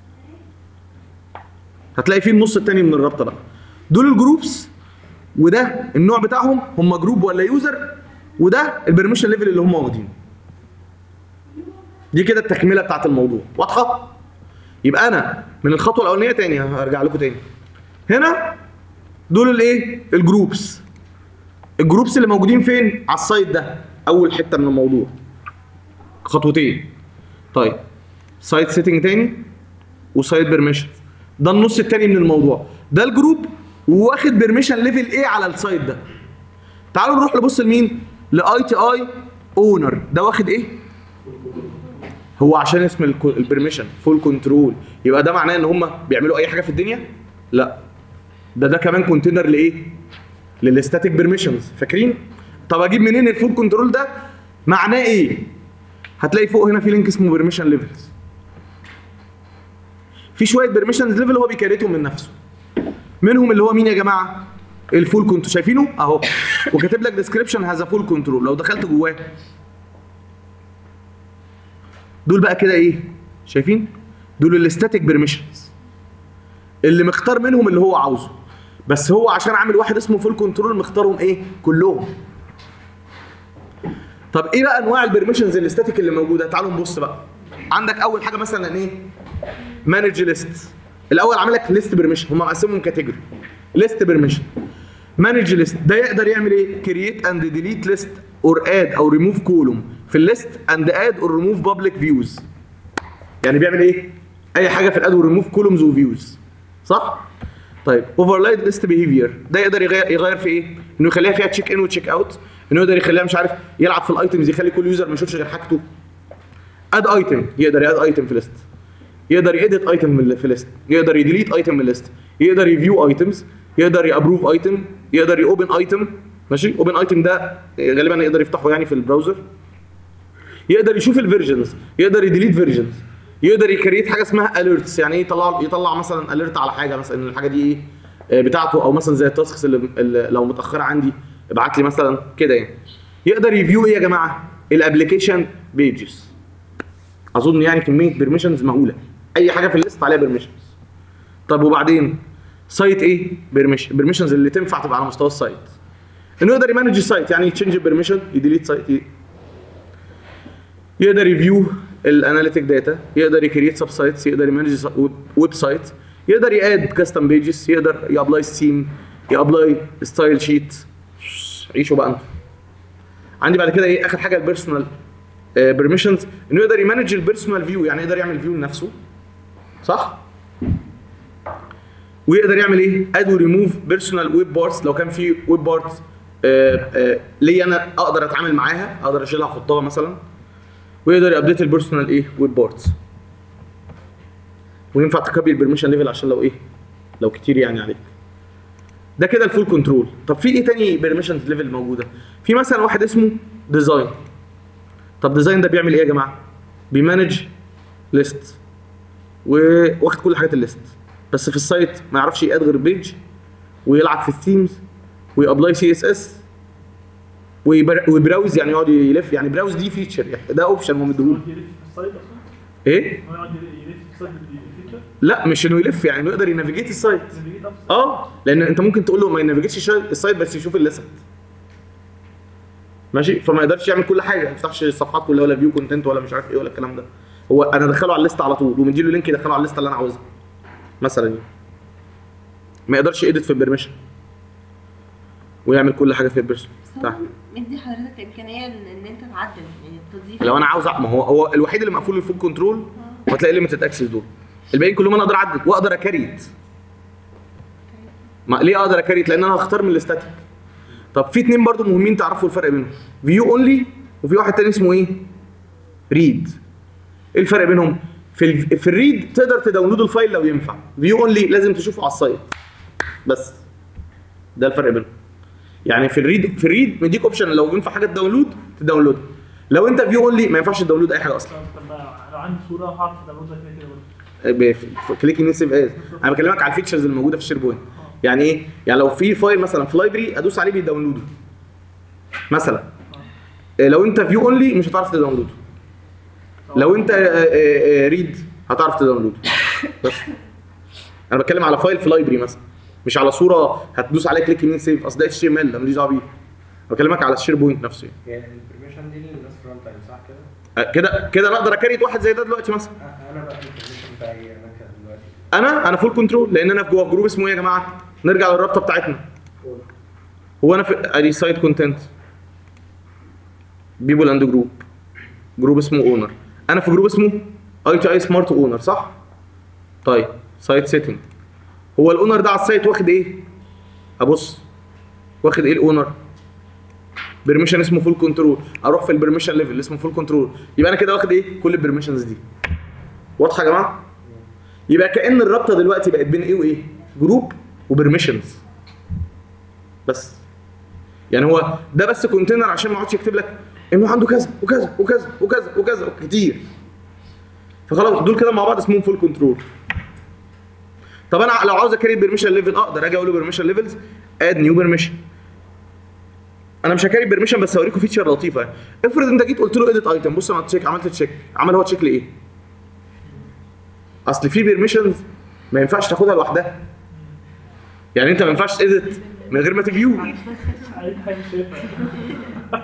S1: هتلاقي فيه النص التاني من الرابطه بقى دول الجروبس وده النوع بتاعهم هم جروب ولا يوزر وده البرميشن ليفل اللي هم واخدينه دي كده التكمله بتاعت الموضوع واضحه يبقى انا من الخطوه الاولانيه تاني هرجع لكم تاني هنا دول الايه الجروبس الجروبس اللي موجودين فين على السايت ده اول حته من الموضوع خطوتين طيب سايت سيتنج تاني وسايت بيرميشن ده النص التاني من الموضوع ده الجروب واخد بيرميشن ليفل ايه على السايت ده تعالوا نروح نبص لمين لاي تي اي اونر ده واخد ايه هو عشان اسم الكو- البرميشن فول كنترول يبقى ده معناه ان هم بيعملوا اي حاجه في الدنيا لا ده ده كمان كونتينر لايه للستاتيك بيرميشنز فاكرين طب اجيب منين الفول كنترول ده معناه ايه هتلاقي فوق هنا في لينك اسمه بيرميشن ليفلز في شويه بيرميشنز ليفل هو بيكريتهم من نفسه منهم اللي هو مين يا جماعه الفول كنترول شايفينه اهو وكاتب لك ديسكريبشن هذا فول كنترول لو دخلت جواه دول بقى كده ايه شايفين دول الاستاتيك بيرميشنز اللي مختار منهم اللي هو عاوزه بس هو عشان عامل واحد اسمه فول كنترول مختارهم ايه كلهم طب ايه بقى انواع البرميشنز الاستاتيك اللي موجوده تعالوا نبص بقى عندك اول حاجه مثلا ايه مانج ليست الاول عامل لك ليست بيرميشن هم مقسمهم كاتيجوري ليست بيرميشن مانج ليست ده يقدر يعمل ايه كرييت اند ديليت ليست اور اد او ريموف كولوم في الليست اند اد اور ريموف بابليك فيوز يعني بيعمل ايه اي حاجه في الاد والريموف كولومز وفيوز صح طيب اوفرلايد ليست بيهيفير ده يقدر يغير, يغير في ايه انه يخليها فيها تشيك ان وتشيك اوت انه يقدر يخليها مش عارف يلعب في الايتمز يخلي كل يوزر ما يشوفش غير حاجته اد ايتم يقدر ياد ايتم في ليست يقدر يedit ايتم من في ليست يقدر يديليت ايتم من ليست يقدر يفيو ايتمز يقدر يابروف ايتم يقدر يوبن ايتم ماشي اوبن ايتم ده غالبا يقدر يفتحه يعني في البراوزر يقدر يشوف الفيرجنز يقدر يديليت فيرجنز يقدر يكريت حاجه اسمها اليرتس يعني ايه يطلع يطلع مثلا اليرت على حاجه مثلا ان الحاجه دي ايه آه، بتاعته او مثلا زي التاسكس اللي, اللي لو متاخره عندي ابعت لي مثلا كده يعني يقدر يفيو ايه يا جماعه الابلكيشن بيجز اظن يعني كميه بيرميشنز مهوله اي حاجه في الليست عليها بيرميشنز طب وبعدين سايت ايه بيرميشن بيرميشنز اللي تنفع تبقى على مستوى السايت انه يقدر يمانج السايت يعني يتشنج البيرميشن يديليت سايت يقدر يفيو الاناليتيك داتا يقدر يكريت سب سايتس يقدر يمانج ويب سايت يقدر ياد كاستم بيجز يقدر يابلاي ستيم يابلاي ستايل شيت عيشوا بقى انتوا عندي بعد كده ايه اخر حاجه البيرسونال بيرميشنز انه يقدر يمانج البيرسونال فيو يعني يقدر يعمل فيو لنفسه صح ويقدر يعمل ايه اد وريموف بيرسونال ويب بارتس لو كان في ويب بارتس ليا انا اقدر اتعامل معاها اقدر اشيلها احطها مثلا ويقدر يابديت البيرسونال ايه ويب بارتس وينفع تكبي البرميشن ليفل عشان لو ايه لو كتير يعني عليك ده كده الفول كنترول طب في ايه تاني بيرميشن ليفل موجوده في مثلا واحد اسمه ديزاين طب ديزاين ده بيعمل ايه يا جماعه بيمانج ليست واخد كل حاجات الليست بس في السايت ما يعرفش ياد غير بيج ويلعب في الثيمز ويابلاي سي اس اس ويبراوز يعني يقعد يلف يعني براوز دي فيتشر يعني ده اوبشن هو مديهوله
S4: يقعد يلف في السايت اصلا
S1: ايه
S4: هو يقعد يلف في السايت بالفيتشر
S1: لا مش انه يلف يعني انه يقدر ينافيجيت السايت
S4: نافيجيت اب
S1: اه لان انت ممكن تقول له ما ينافيجيتش الشا- السايت بس يشوف الليست ماشي فما يقدرش يعمل كل حاجه ما يفتحش الصفحات كلها ولا فيو كونتنت ولا مش عارف ايه ولا الكلام ده هو انا ادخله على الليست على طول ومديله لينك يدخله على الليست اللي انا عاوزها مثلا يعني ما يقدرش يديت في البرميشن ويعمل كل حاجه في البيرسون
S8: بس هو مدي حضرتك امكانيه ان إن انت تعدل يعني تضيف
S1: لو انا عاوز أع- ما هو هو الوحيد اللي مقفول الفول كنترول وهتلاقي ليميتد اكسس دول الباقيين كلهم انا اقدر اعدل واقدر اكريت ما ليه اقدر اكريت لان انا هختار من الاستاتيك طب في اتنين برضو مهمين تعرفوا الفرق بينهم فيو اونلي وفي واحد تاني اسمه ايه ريد ايه الفرق بينهم في ال في الريد تقدر تداونلود الفايل لو ينفع فيو اونلي لازم تشوفه على السايت بس ده الفرق بينهم يعني في الريد في الريد مديك اوبشن لو ينفع حاجه تداونلود تداونلود لو انت فيو اونلي ما ينفعش تداونلود اي حاجه اصلا
S4: طب ما لو عندي صوره هعرف اداونلودها كده كده برضه
S1: كليك ان سيف از انا بكلمك على الفيتشرز اللي موجوده في الشير بوينت يعني ايه يعني لو في فايل مثلا في لايبرري ادوس عليه بيداونلوده مثلا إيه، لو انت فيو اونلي مش هتعرف تداونلوده لو انت ريد هتعرف تداونلوده بس انا بتكلم على فايل في لايبرري مثلا مش على صوره هتدوس عليها كليك يمين سيف اصل ده اتش تي ام ال ماليش دعوه بيه بكلمك على الشير بوينت نفسه يعني.
S6: يعني البرميشن دي للناس فرونت تايم صح كده؟
S1: أه، كده كده انا اقدر اكريت واحد زي ده دلوقتي مثلا
S6: أ- انا بقى البرميشن بتاعي انا دلوقتي
S1: انا انا فول كنترول لان انا في جوه جروب اسمه ايه يا جماعه نرجع للرابطه بتاعتنا هو انا في ادي سايت كونتنت بيبول اند جروب جروب اسمه اونر انا في جروب اسمه اي تي اي سمارت اونر صح طيب سايت سيتنج هو الاونر ده على السايت واخد ايه ابص واخد ايه الاونر بيرميشن اسمه فول كنترول اروح في البرميشن ليفل اسمه فول كنترول يبقى انا كده واخد ايه كل البرميشنز دي واضحه يا جماعه يبقى كأن الرابطه دلوقتي بقت بين ايه وايه؟ جروب وبرميشنز بس يعني هو ده بس كونتينر عشان ما يقعدش يكتب لك انه عنده كذا وكذا وكذا وكذا وكذا كتير فخلاص دول كده مع بعض اسمهم فول كنترول طب انا لو عاوز اكريت بيرميشن ليفل اقدر اجي اقول له بيرميشن ليفلز اد نيو بيرميشن انا مش هكريت بيرميشن بس هوريكم فيتشر لطيفه افرض انت جيت قلت له اديت ايتم بص انا تشيك عملت تشيك عمل هو تشيك لايه؟ اصل في بيرميشنز ما ينفعش تاخدها لوحدها يعني انت ما ينفعش تedit من غير ما تفيو
S4: عايز حاجه مش شايفها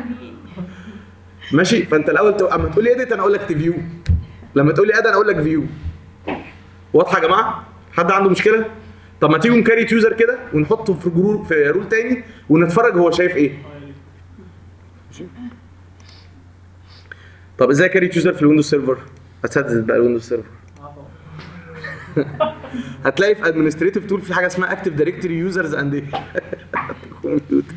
S1: ماشي فانت الاول تو... اما تقول لي edit انا اقول لك تفيو لما تقول لي اد انا اقول لك فيو واضحه يا جماعه حد عنده مشكله طب ما تيجوا نكريت يوزر كده ونحطه في جرور في رول تاني ونتفرج هو شايف ايه ماشي طب ازاي كريت يوزر في الويندوز سيرفر هتسدد بقى الويندوز سيرفر
S4: اه طبعا
S1: هتلاقي في ادمنستريتيف تول في حاجه اسمها اكتف دايركتوري يوزرز اند كمبيوتر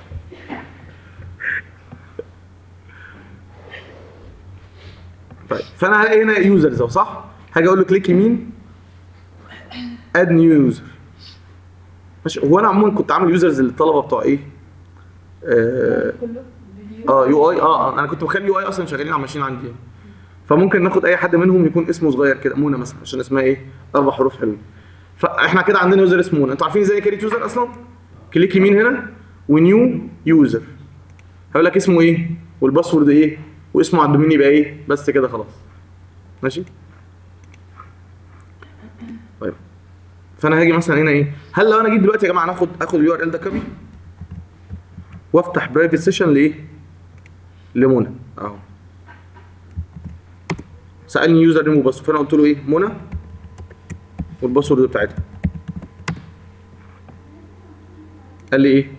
S1: طيب فانا هلاقي هنا يوزرز اهو صح؟ هاجي اقول له كليك يمين اد نيو يوزر ماشي هو انا عموما كنت عامل يوزرز للطلبه بتوع ايه؟ اه اه يو اي اه آه، انا كنت مخلي يو اي اصلا شغالين على ماشين عندي يعني. فممكن ناخد اي حد منهم يكون اسمه صغير كده منى مثلا عشان اسمها ايه اربع حروف حلوين فاحنا كده عندنا يوزر اسمه منى انتوا عارفين ازاي كريت يوزر اصلا كليك يمين هنا ونيو يوزر هيقول لك اسمه ايه والباسورد ايه واسمه على الدومين يبقى ايه بس كده خلاص ماشي طيب فانا هاجي مثلا هنا ايه هل لو انا جيت دلوقتي يا جماعه ناخد اخد اليو ار ال ده كوبي وافتح برايفت سيشن لايه لمنى اهو سالني يوزر نيم وباسورد فانا قلت له ايه منى والباسورد بتاعتها قال لي ايه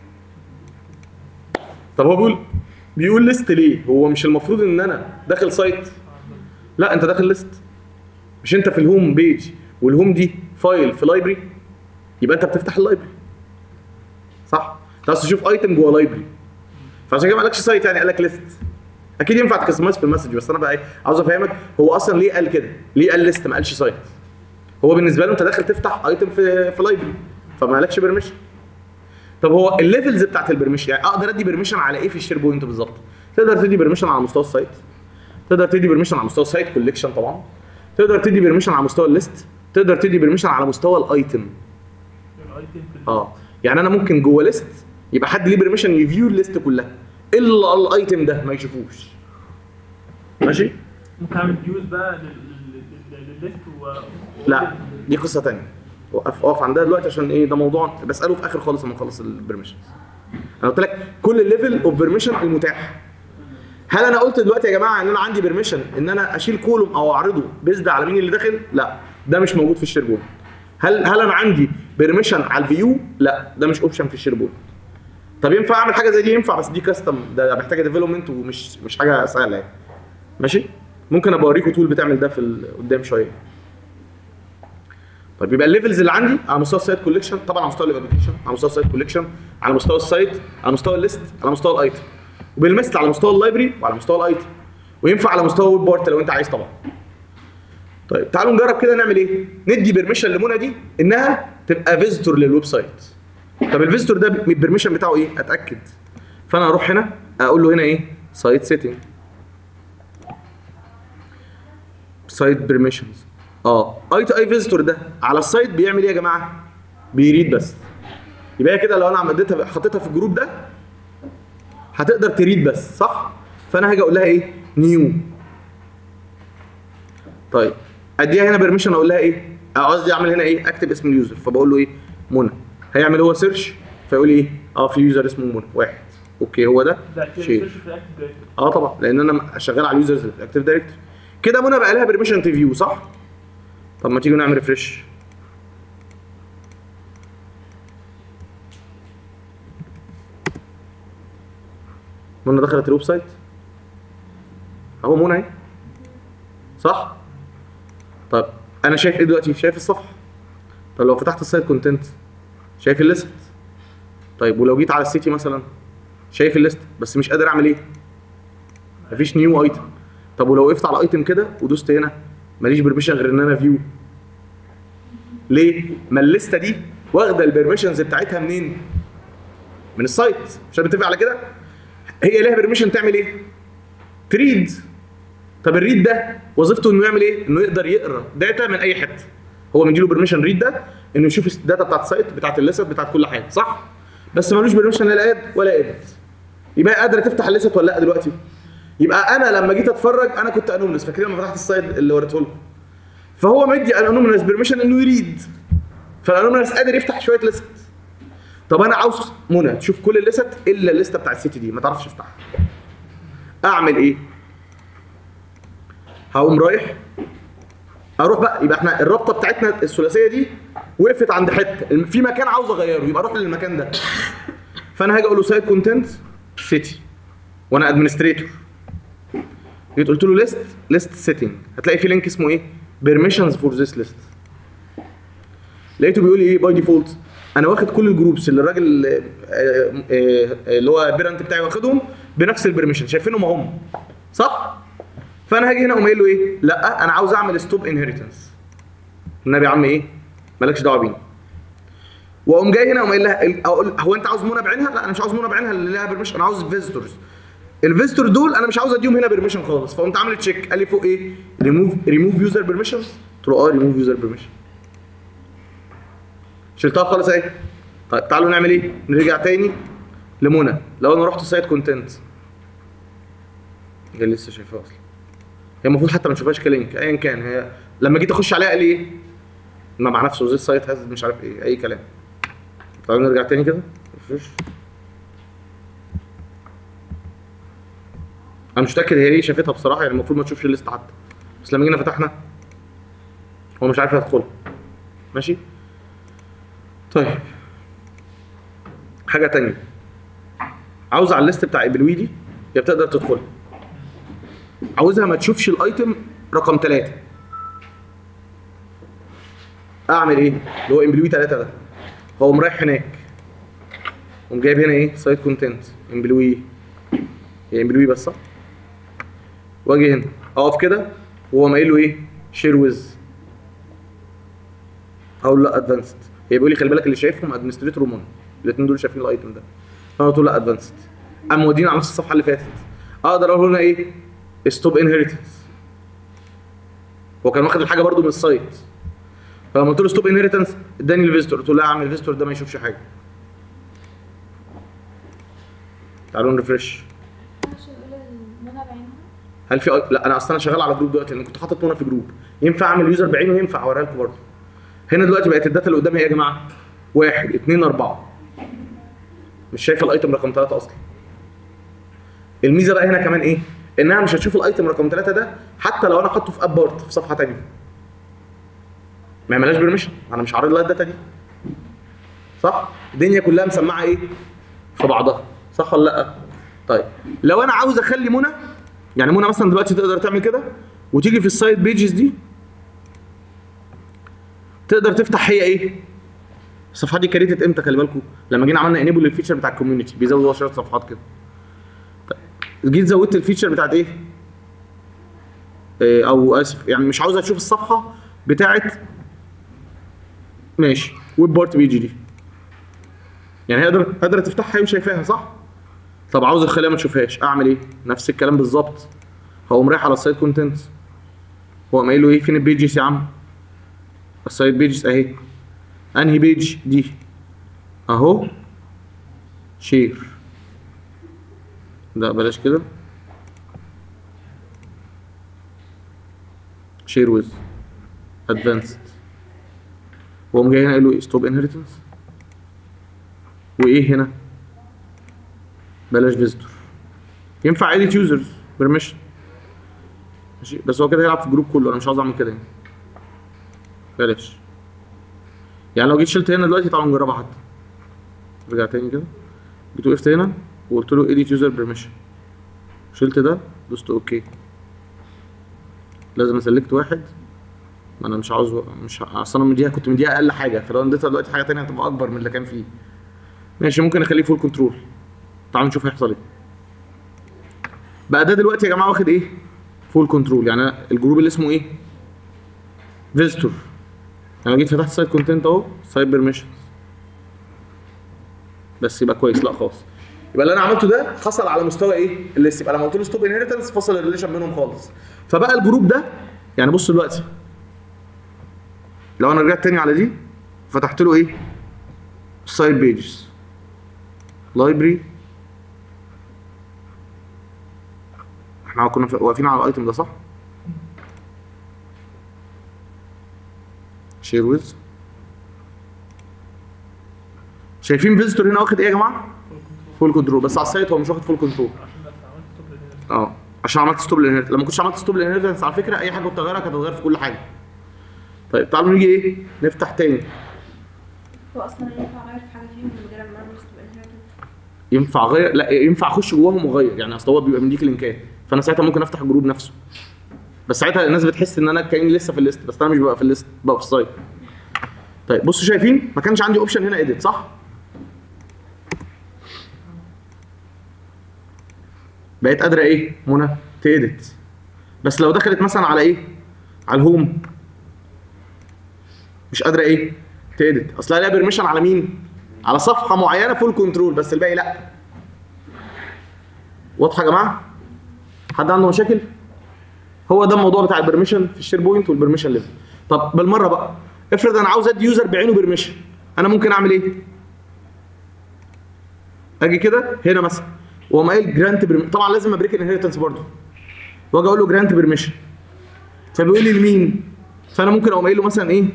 S1: طب هو بيقول بيقول ليست ليه هو مش المفروض ان انا داخل سايت لا انت داخل ليست مش انت في الهوم بيج والهوم دي فايل في لايبرري يبقى انت بتفتح اللايبرري صح انت عايز تشوف ايتم جوه لايبرري فعشان كده ما قالكش سايت يعني قال لك ليست اكيد ينفع تكستمايز في المسج بس انا بقى ايه عاوز افهمك هو اصلا ليه قال كده ليه قال ليست ما قالش سايت هو بالنسبه له انت داخل تفتح ايتم في في لايبرري فما قالكش بيرميشن طب هو الليفلز بتاعت البرميشن يعني اقدر ادي بيرميشن على ايه في الشير بوينت بالظبط تقدر تدي بيرميشن على مستوى السايت تقدر تدي بيرميشن على مستوى السايت كوليكشن طبعا تقدر تدي بيرميشن على مستوى الليست تقدر تدي بيرميشن على مستوى الايتم
S4: الايتم في
S1: اه يعني انا ممكن جوه ليست يبقى حد ليه بيرميشن يفيو الليست كلها الا الايتم ده ما يشوفوش ماشي
S4: ممكن اعمل يوز بقى لل- لل- لل- للليست و
S1: لا دي قصه تانية وقف اقف عندها دلوقتي عشان ايه ده موضوع بساله في اخر خالص لما نخلص البرميشنز انا قلت لك كل الليفل اوف بيرميشن المتاح هل انا قلت دلوقتي يا جماعه ان انا عندي بيرميشن ان انا اشيل كولوم او اعرضه بيزد على مين اللي داخل لا ده مش موجود في الشير بوينت هل هل انا عندي بيرميشن على الفيو لا ده مش اوبشن في الشير بوينت طب ينفع اعمل حاجه زي دي ينفع بس دي كاستم ده محتاجه ديفلوبمنت ومش مش حاجه سهله يعني ماشي ممكن ابقى اوريكم تول بتعمل ده في ال- قدام شويه طيب يبقى الليفلز اللي عندي على مستوى السايت كوليكشن طبعا على مستوى الابلكيشن على مستوى السايت كوليكشن على مستوى السايت على مستوى الليست على مستوى الايتم وبالمثل على مستوى اللايبرري وعلى مستوى الايتم وينفع على مستوى الويب بارت لو انت عايز طبعا طيب تعالوا نجرب كده نعمل ايه ندي بيرميشن لمنى دي انها تبقى فيزيتور للويب سايت طب الفيزيتور ده البيرميشن بتاعه ايه اتاكد فانا اروح هنا اقول له هنا ايه سايت سيتنج سايت بيرميشنز اه اي تو اي فيزيتور ده على السايت بيعمل ايه يا جماعه بيريد بس يبقى هي كده لو انا عملتها حطيتها في الجروب ده هتقدر تريد بس صح فانا هاجي اقول لها ايه نيو طيب اديها هنا بيرميشن اقول لها ايه أو قصدي اعمل هنا ايه اكتب اسم اليوزر فبقول له ايه منى هيعمل هو سيرش فيقول لي ايه اه في يوزر اسمه منى واحد اوكي هو ده
S4: ده كده
S1: شير
S4: سيرش في الاكتف دايركتوري
S1: اه طبعا لان انا شغال على اليوزرز الاكتيف دايركتوري كده منى بقى لها بيرميشن تريفيو صح طب ما تيجي نعمل ريفرش منى دخلت الويب سايت اهو منى اهي صح طب انا شايف ايه دلوقتي شايف الصفحه طب لو فتحت السايت كونتنت شايف الليست طيب ولو جيت على السيتي مثلا شايف الليست بس مش قادر اعمل ايه مفيش نيو ايتم طب ولو وقفت على ايتم كده ودوست هنا ماليش بيرميشن غير ان انا فيو ليه ما الليسته دي واخده البرميشنز بتاعتها منين من السايت مش متفق على كده هي ليها بيرميشن تعمل ايه تريد طب الريد ده وظيفته انه يعمل ايه انه يقدر يقرا داتا من اي حته هو مديله بيرميشن ريد ده انه يشوف الداتا بتاعت السايت بتاعت الليست بتاعت كل حاجه صح بس ملوش بيرميشن لا اد ولا اد يبقى هي قادره تفتح الليست ولا لا دلوقتي يبقى انا لما جيت اتفرج انا كنت انونس فاكرين لما فتحت السايت اللي وريته لكم فهو مدي الانونس بيرميشن انه يريد فالانونس قادر يفتح شويه ليست طب انا عاوز منى تشوف كل الليست الا الليسته بتاع السيتي دي ما تعرفش تفتحها اعمل ايه هقوم رايح اروح بقى يبقى احنا الرابطه بتاعتنا الثلاثيه دي وقفت عند حته في مكان عاوز اغيره يبقى اروح للمكان ده فانا هاجي اقول له سايت كونتنت سيتي وانا ادمنستريتور جيت قلت له ليست ليست سيتنج هتلاقي في لينك اسمه ايه بيرميشنز فور ذيس ليست لقيته بيقول لي ايه باي ديفولت انا واخد كل الجروبس اللي الراجل آه، آه، آه، اللي هو بيرنت بتاعي واخدهم بنفس البرميشن شايفينهم هم صح فانا هاجي هنا اقوم قايل له ايه لا انا عاوز اعمل ستوب انهيرتنس النبي يا عم ايه مالكش دعوه بينا واقوم جاي هنا اقوم قايل لها اقول هو انت عاوز منى بعينها لا انا مش عاوز منى بعينها اللي لها بيرميشن انا عاوز فيزيتورز الفيزيتور دول انا مش عاوز اديهم هنا بيرميشن خالص فقمت عامل تشيك قال لي فوق ايه ريموف ريموف يوزر بيرميشن قلت له اه ريموف يوزر بيرميشن شلتها خالص اهي طيب تعالوا نعمل ايه نرجع تاني لمنى لو انا رحت سايت كونتنت هي لسه شايفاها اصلا هي المفروض حتى ما نشوفهاش كلينك ايا كان هي لما جيت اخش عليها قال لي ايه ما مع نفسه زي السايت هاز مش عارف ايه اي كلام تعالوا نرجع تاني كده ريفرش انا مش متاكد هي ليه شافتها بصراحه يعني المفروض ما تشوفش الليست حتى بس لما جينا فتحنا هو مش عارف يدخلها ماشي طيب حاجه تانية عاوز على الليست بتاع ابلويدي هي بتقدر تدخل عاوزها ما تشوفش الايتم رقم ثلاثة اعمل ايه اللي هو امبلوي 3 ده هو رايح هناك قوم جايب هنا ايه سايت كونتنت امبلوي هي امبلوي بس صح واجي هنا اقف كده وهو قايل له ايه شير ويز اقول لا ادفانسد هي بيقول لي خلي بالك اللي شايفهم ادمنستريتور ومون الاثنين دول شايفين الايتم ده فانا قلت له لا ادفانسد قام مودينا على نفس الصفحه اللي فاتت اقدر اقول هنا ايه ستوب انهيرتنس هو كان واخد الحاجه برده من السايت فلما قلت له ستوب انهيرتنس اداني الفيزيتور قلت له لا يا عم الفيزيتور ده ما يشوفش حاجه تعالوا نرفرش
S3: مش نقول المنى بعينها
S1: هل في لا انا اصلا شغال على جروب دلوقتي لان كنت حاطط منى في جروب ينفع اعمل يوزر بعينه ينفع اوريها لكم برضه هنا دلوقتي بقت الداتا اللي قدامي ايه يا جماعه واحد اثنين اربعه مش شايفه الايتم رقم ثلاثه اصلا الميزه بقى هنا كمان ايه انها مش هتشوف الايتم رقم ثلاثه ده حتى لو انا حاطه في اب بارت في صفحه ثانيه ما يعملهاش بيرميشن انا مش عارض لها الداتا دي صح الدنيا كلها مسمعه ايه في بعضها صح ولا لا طيب لو انا عاوز اخلي منى يعني منى مثلا دلوقتي تقدر تعمل كده وتيجي في السايد بيجز دي تقدر تفتح هي ايه الصفحات دي كريتت امتى خلي بالكم لما جينا عملنا انيبل للفيتشر بتاع الكوميونتي بيزود شويه صفحات كده طيب جيت زودت الفيتشر بتاعت ايه إيه، او اسف يعني مش عاوز اشوف الصفحه بتاعت ماشي ويب بارت بيجي دي يعني هي قادره قادره تفتحها وشايفاها صح طب عاوز اخليها ما تشوفهاش اعمل ايه نفس الكلام بالظبط هقوم رايح على السايت كونتنت هو قايل له ايه فين البيجز يا عم السايت بيجز اهي انهي بيج دي اهو شير لا بلاش كده شير ويز ادفانسد وقوم جاي هنا قايل له ايه ستوب انهيرتنس وايه هنا بلاش فيزيتور ينفع اديت يوزرز بيرميشن ماشي بس هو كده هيلعب في الجروب كله انا مش عاوز اعمل كده يعني بلاش يعني لو جيت شلت هنا دلوقتي تعالوا نجربها حتى رجع تاني كده جيت وقفت هنا وقلت له اديت يوزر بيرميشن شلت ده دوست اوكي لازم اسلكت واحد ما انا مش عاوز مش ه- اصل انا مديها كنت مديها اقل حاجه فلو اديتها دلوقتي حاجه تانية هتبقى اكبر من اللي كان فيه ماشي ممكن اخليه فول كنترول تعالوا نشوف هيحصل ايه بقى ده دلوقتي يا جماعه واخد ايه فول كنترول يعني أنا الجروب اللي اسمه ايه فيزيتور انا جيت فتحت سايت كونتنت اهو سايت بيرميشنز بس يبقى كويس لا خالص يبقى اللي انا عملته ده حصل على مستوى ايه الليست يبقى لما قلت له ستوب انهيرتنس فصل الريليشن بينهم خالص فبقى الجروب ده يعني بص دلوقتي لو انا رجعت تاني على دي فتحت له ايه سايت بيجز لايبرري احنا كنا في- واقفين على الايتم ده صح شير ويز شايفين فيزيتور هنا واخد ايه يا جماعه فول كنترول بس على السايت هو مش واخد فول كنترول
S4: عشان بس عملت ستوب للناس
S1: اه عشان عملت ستوب للانهيرتنس لما كنتش عملت ستوب للانهيرتنس على فكره اي حاجه كنت اغيرها كانت هتتغير في كل حاجه طيب تعالوا نيجي ايه نفتح تاني
S8: هو اصلا ينفع اغير في حاجه فيهم من غير ما اعمل ستوب انهيرتنس
S1: ينفع اغير لا ينفع اخش جواهم واغير يعني اصل هو بيبقى مديك لينكات فانا ساعتها ممكن افتح الجروب نفسه بس ساعتها الناس بتحس ان انا كاني لسه في الليست بس انا مش ببقى في الليست ببقى في السايت طيب بصوا شايفين ما كانش عندي اوبشن هنا ايديت صح بقيت قادره ايه منى تيديت بس لو دخلت مثلا على ايه على الهوم مش قادره ايه تيديت اصل لها بيرميشن على مين على صفحه معينه فول كنترول بس الباقي لا واضحه يا جماعه حد عنده مشاكل هو ده الموضوع بتاع البرميشن في الشير بوينت والبرميشن ليفل طب بالمره بقى افرض انا عاوز ادي يوزر بعينه برميشن انا ممكن اعمل ايه اجي كده هنا مثلا واقوم قايل جرانت برميشن طبعا لازم ابريك الانهيرتنس برضه واجي اقول له جرانت برميشن فبيقول لي لمين فانا ممكن اقوم قايل له مثلا ايه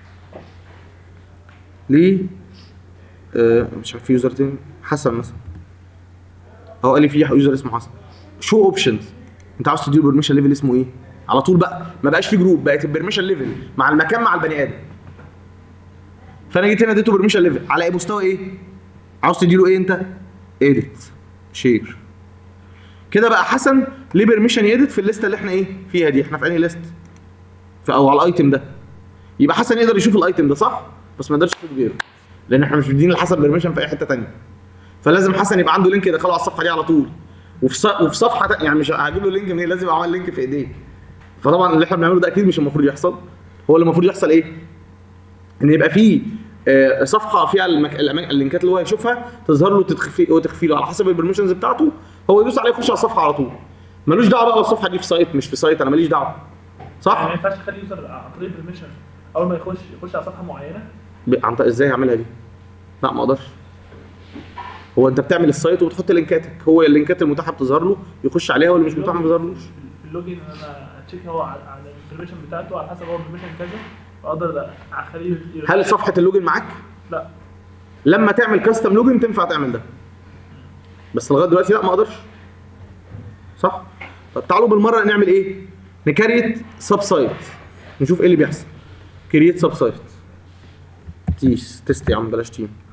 S1: ليه آه مش عارف في يوزر تاني حسن مثلا هو قال لي في يوزر اسمه حسن شو اوبشنز انت عاوز تديله بيرميشن ليفل اسمه ايه على طول بقى ما بقاش في جروب بقت البرميشن ليفل مع المكان مع البني ادم فانا جيت هنا اديته برميشن ليفل على ايه مستوى ايه عاوز تديله ايه انت اديت شير كده بقى حسن ليه بيرميشن يديت في الليسته اللي احنا ايه فيها دي احنا في انهي ليست في او على الايتم ده يبقى حسن يقدر يشوف الايتم ده صح بس ما يقدرش يشوف غيره لان احنا مش مدين لحسن بيرميشن في اي حته تانية فلازم حسن يبقى عنده لينك يدخله على الصفحه دي على طول وفي ص... وفي صفحه تا- يعني مش هجيب له لينك منين لازم يبقى عامل لينك في ايديه فطبعا اللي احنا بنعمله ده اكيد مش المفروض يحصل هو اللي المفروض يحصل ايه ان يبقى فيه آه، صفحه فيها المك... الأما- اللينكات اللي هو هيشوفها تظهر له تتخفي وتخفي له على حسب البرميشنز بتاعته هو يدوس عليه يخش على الصفحه على طول ملوش دعوه بقى الصفحه دي في سايت مش في سايت انا ماليش دعوه
S4: يعني ما
S1: صح
S4: ينفعش تخلي يوزر عن طريق البرميشن اول ما يخش يخش على صفحه معينه
S1: ب- عن طريق ازاي هعملها دي لا ما اقدرش هو انت بتعمل السايت وبتحط لينكاتك هو اللينكات المتاحه بتظهر له يخش عليها واللي مش متاحه ما بيظهرلوش
S4: في اللوجين انا هتشيك هو على على البرميشن بتاعته على حسب هو البرميشن كذا واقدر اخليه يرسل-
S1: هل صفحه اللوجن معاك
S4: لا
S1: لما تعمل كاستم لوجن تنفع تعمل ده بس لغايه دلوقتي لا ما اقدرش صح طب تعالوا بالمره نعمل ايه نكريت سب سايت نشوف ايه اللي بيحصل كرييت سب سايت تيس تيست يا عم بلاش تيم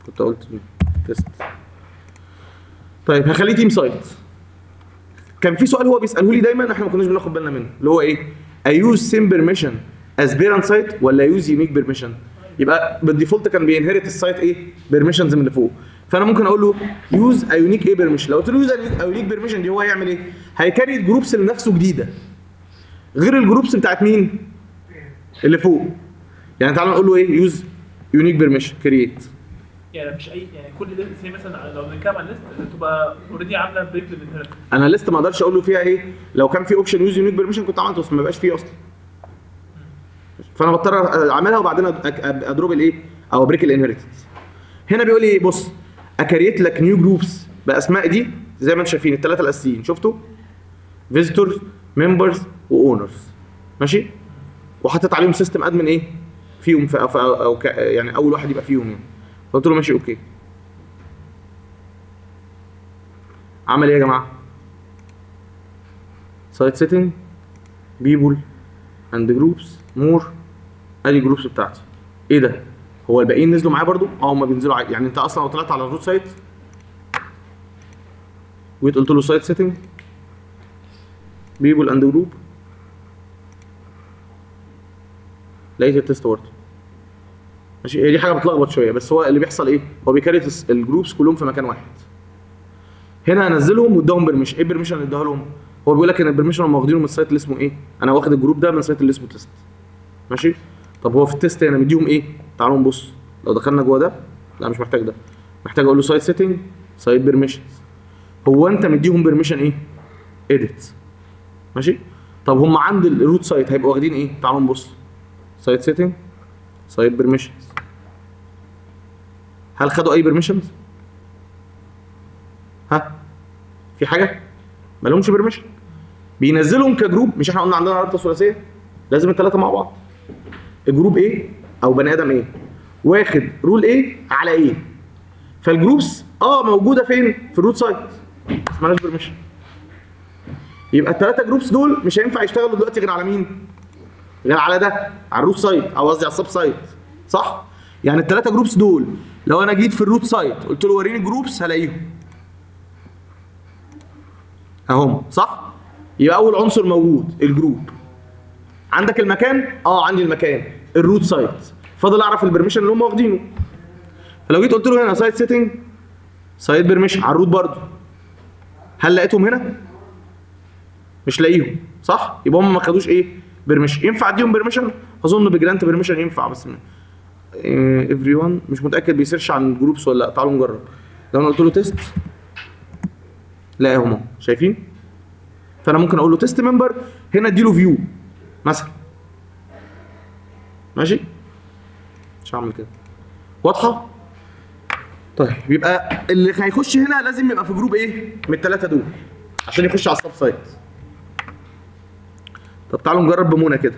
S1: كنت قلت تيست طيب هخليه تيم سايت كان في سؤال هو بيساله لي دايما احنا ما كناش بناخد بالنا منه اللي هو ايه ايوز سيم بيرميشن از بيرنت سايت ولا يوز يونيك بيرميشن يبقى بالديفولت كان بينهرت السايت ايه بيرميشنز من اللي فوق فانا ممكن اقول له يوز يونيك ايه بيرميشن لو قلت له يوز يونيك بيرميشن دي هو هيعمل ايه هيكريت جروبس لنفسه جديده غير الجروبس بتاعت مين اللي فوق يعني تعالى نقول له ايه يوز يونيك بيرميشن كرييت
S4: يعني مش اي يعني كل ليست زي مثلا لو بنتكلم عن ليست تبقى اوريدي عامله بريك للانهيرت
S1: انا لسه ما اقدرش اقول له فيها ايه لو كان في اوبشن يوز يونيك بيرميشن كنت عملته بس ما بقاش فيه اصلا فانا بضطر اعملها وبعدين أد- أك- اضرب الايه او بريك الانهيرتنس هنا بيقول لي ايه بص اكريت لك نيو جروبس باسماء دي زي ما انتم شايفين الثلاثه الاساسيين شفتوا فيزيتورز ممبرز واونرز ماشي وحطيت عليهم سيستم ادمن ايه فيهم في أو, أو, أو ك- يعني اول واحد يبقى فيهم يعني فقلت له ماشي اوكي عمل ايه يا جماعه سايت سيتنج بيبول اند جروبس مور ادي الجروبس بتاعتي ايه ده هو الباقيين نزلوا معايا برضو اه هم بينزلوا عادي يعني انت اصلا لو طلعت على الروت سايت وجيت قلت له سايت سيتنج بيبول اند جروب لقيت التست برضه ماشي هي دي حاجه بتلخبط شويه بس هو اللي بيحصل ايه هو بيكريت الس- الجروبس كلهم في مكان واحد هنا هنزلهم واداهم بيرميشن ايه البيرميشن اللي اداها لهم هو بيقول لك ان البيرميشن هم واخدينه من السايت اللي اسمه ايه انا واخد الجروب ده من السايت اللي اسمه تيست ماشي طب هو في التيست هنا مديهم ايه تعالوا نبص لو دخلنا جوه ده لا مش محتاج ده محتاج اقول له سايت سيتنج سايت بيرميشنز هو انت مديهم بيرميشن ايه اديت ماشي طب هم عند الروت سايت هيبقوا واخدين ايه تعالوا نبص سايت سيتنج سايت بيرميشنز هل خدوا اي بيرميشنز ها في حاجه ما لهمش بيرميشن بينزلهم كجروب مش احنا قلنا عندنا رابطه ثلاثيه لازم الثلاثه مع بعض الجروب ايه او بني ادم ايه واخد رول ايه على ايه فالجروبس اه موجوده فين في الروت سايت بس مالهاش بيرميشن يبقى الثلاثه جروبس دول مش هينفع يشتغلوا دلوقتي غير على مين غير على ده على الروت سايت او قصدي على السب سايت صح يعني الثلاثه جروبس دول لو انا جيت في الروت سايت قلت له وريني جروبس هلاقيهم اهم صح يبقى اول عنصر موجود الجروب عندك المكان اه عندي المكان الروت سايت فاضل اعرف البرميشن اللي هم واخدينه فلو جيت قلت له هنا سايت سيتنج سايت بيرميشن على الروت برضو هل لقيتهم هنا مش لاقيهم صح يبقى هم ما خدوش ايه بيرميشن ينفع اديهم بيرميشن اظن بجرانت بيرميشن ينفع بس ايفري ون مش متاكد بيسيرش عن الجروبس ولا لا تعالوا نجرب لو انا قلت له تيست لا هم شايفين فانا ممكن اقول له تيست ممبر هنا اديله فيو مثلا ماشي مش هعمل كده واضحه طيب يبقى اللي هيخش هنا لازم يبقى في جروب ايه من الثلاثه دول عشان يخش على السب سايت طب تعالوا نجرب بمونة كده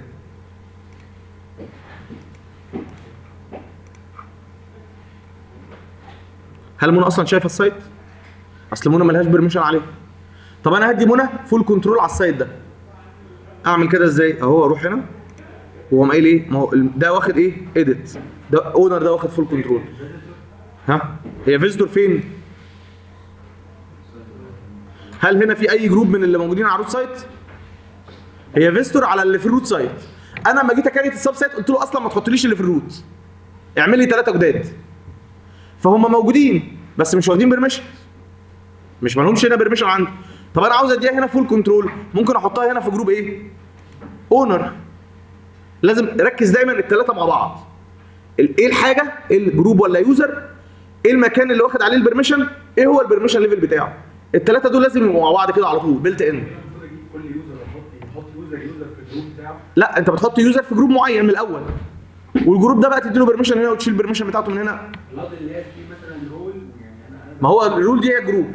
S1: هل منى اصلا شايفه السايت اصل منى ملهاش بيرميشن عليه طب انا هدي منى فول كنترول على السايت ده اعمل كده ازاي اهو اروح هنا وقام قايل ايه ما هو ال- ده واخد ايه اديت ده اونر ده واخد فول كنترول ها هي فيزيتور فين هل هنا في اي جروب من اللي موجودين على الروت سايت هي فيزيتور على اللي في الروت سايت انا لما جيت اكريت السب سايت قلت له اصلا ما تحطليش اللي في الروت اعمل لي ثلاثه جداد فهم موجودين بس مش واخدين بيرميشن مش مالهمش هنا بيرميشن عندي طب انا عاوز اديها هنا فول كنترول ممكن احطها هنا في جروب ايه اونر لازم ركز دايما الثلاثه مع بعض ال- ايه الحاجه الجروب ولا يوزر ايه المكان اللي واخد عليه البرميشن ايه هو البرميشن ليفل بتاعه الثلاثه دول لازم يبقوا مع بعض كده على طول بيلت ان
S6: المفروض اجيب كل يوزر احط احط يوزر يوزر في الجروب بتاعه
S1: لا انت بتحط يوزر في جروب معين من الاول والجروب ده بقى تديله بيرميشن هنا وتشيل البرميشن بتاعته من هنا
S7: الرياض اللي هي فيه مثلا رول يعني انا انا
S1: ما هو الرول دي هي جروب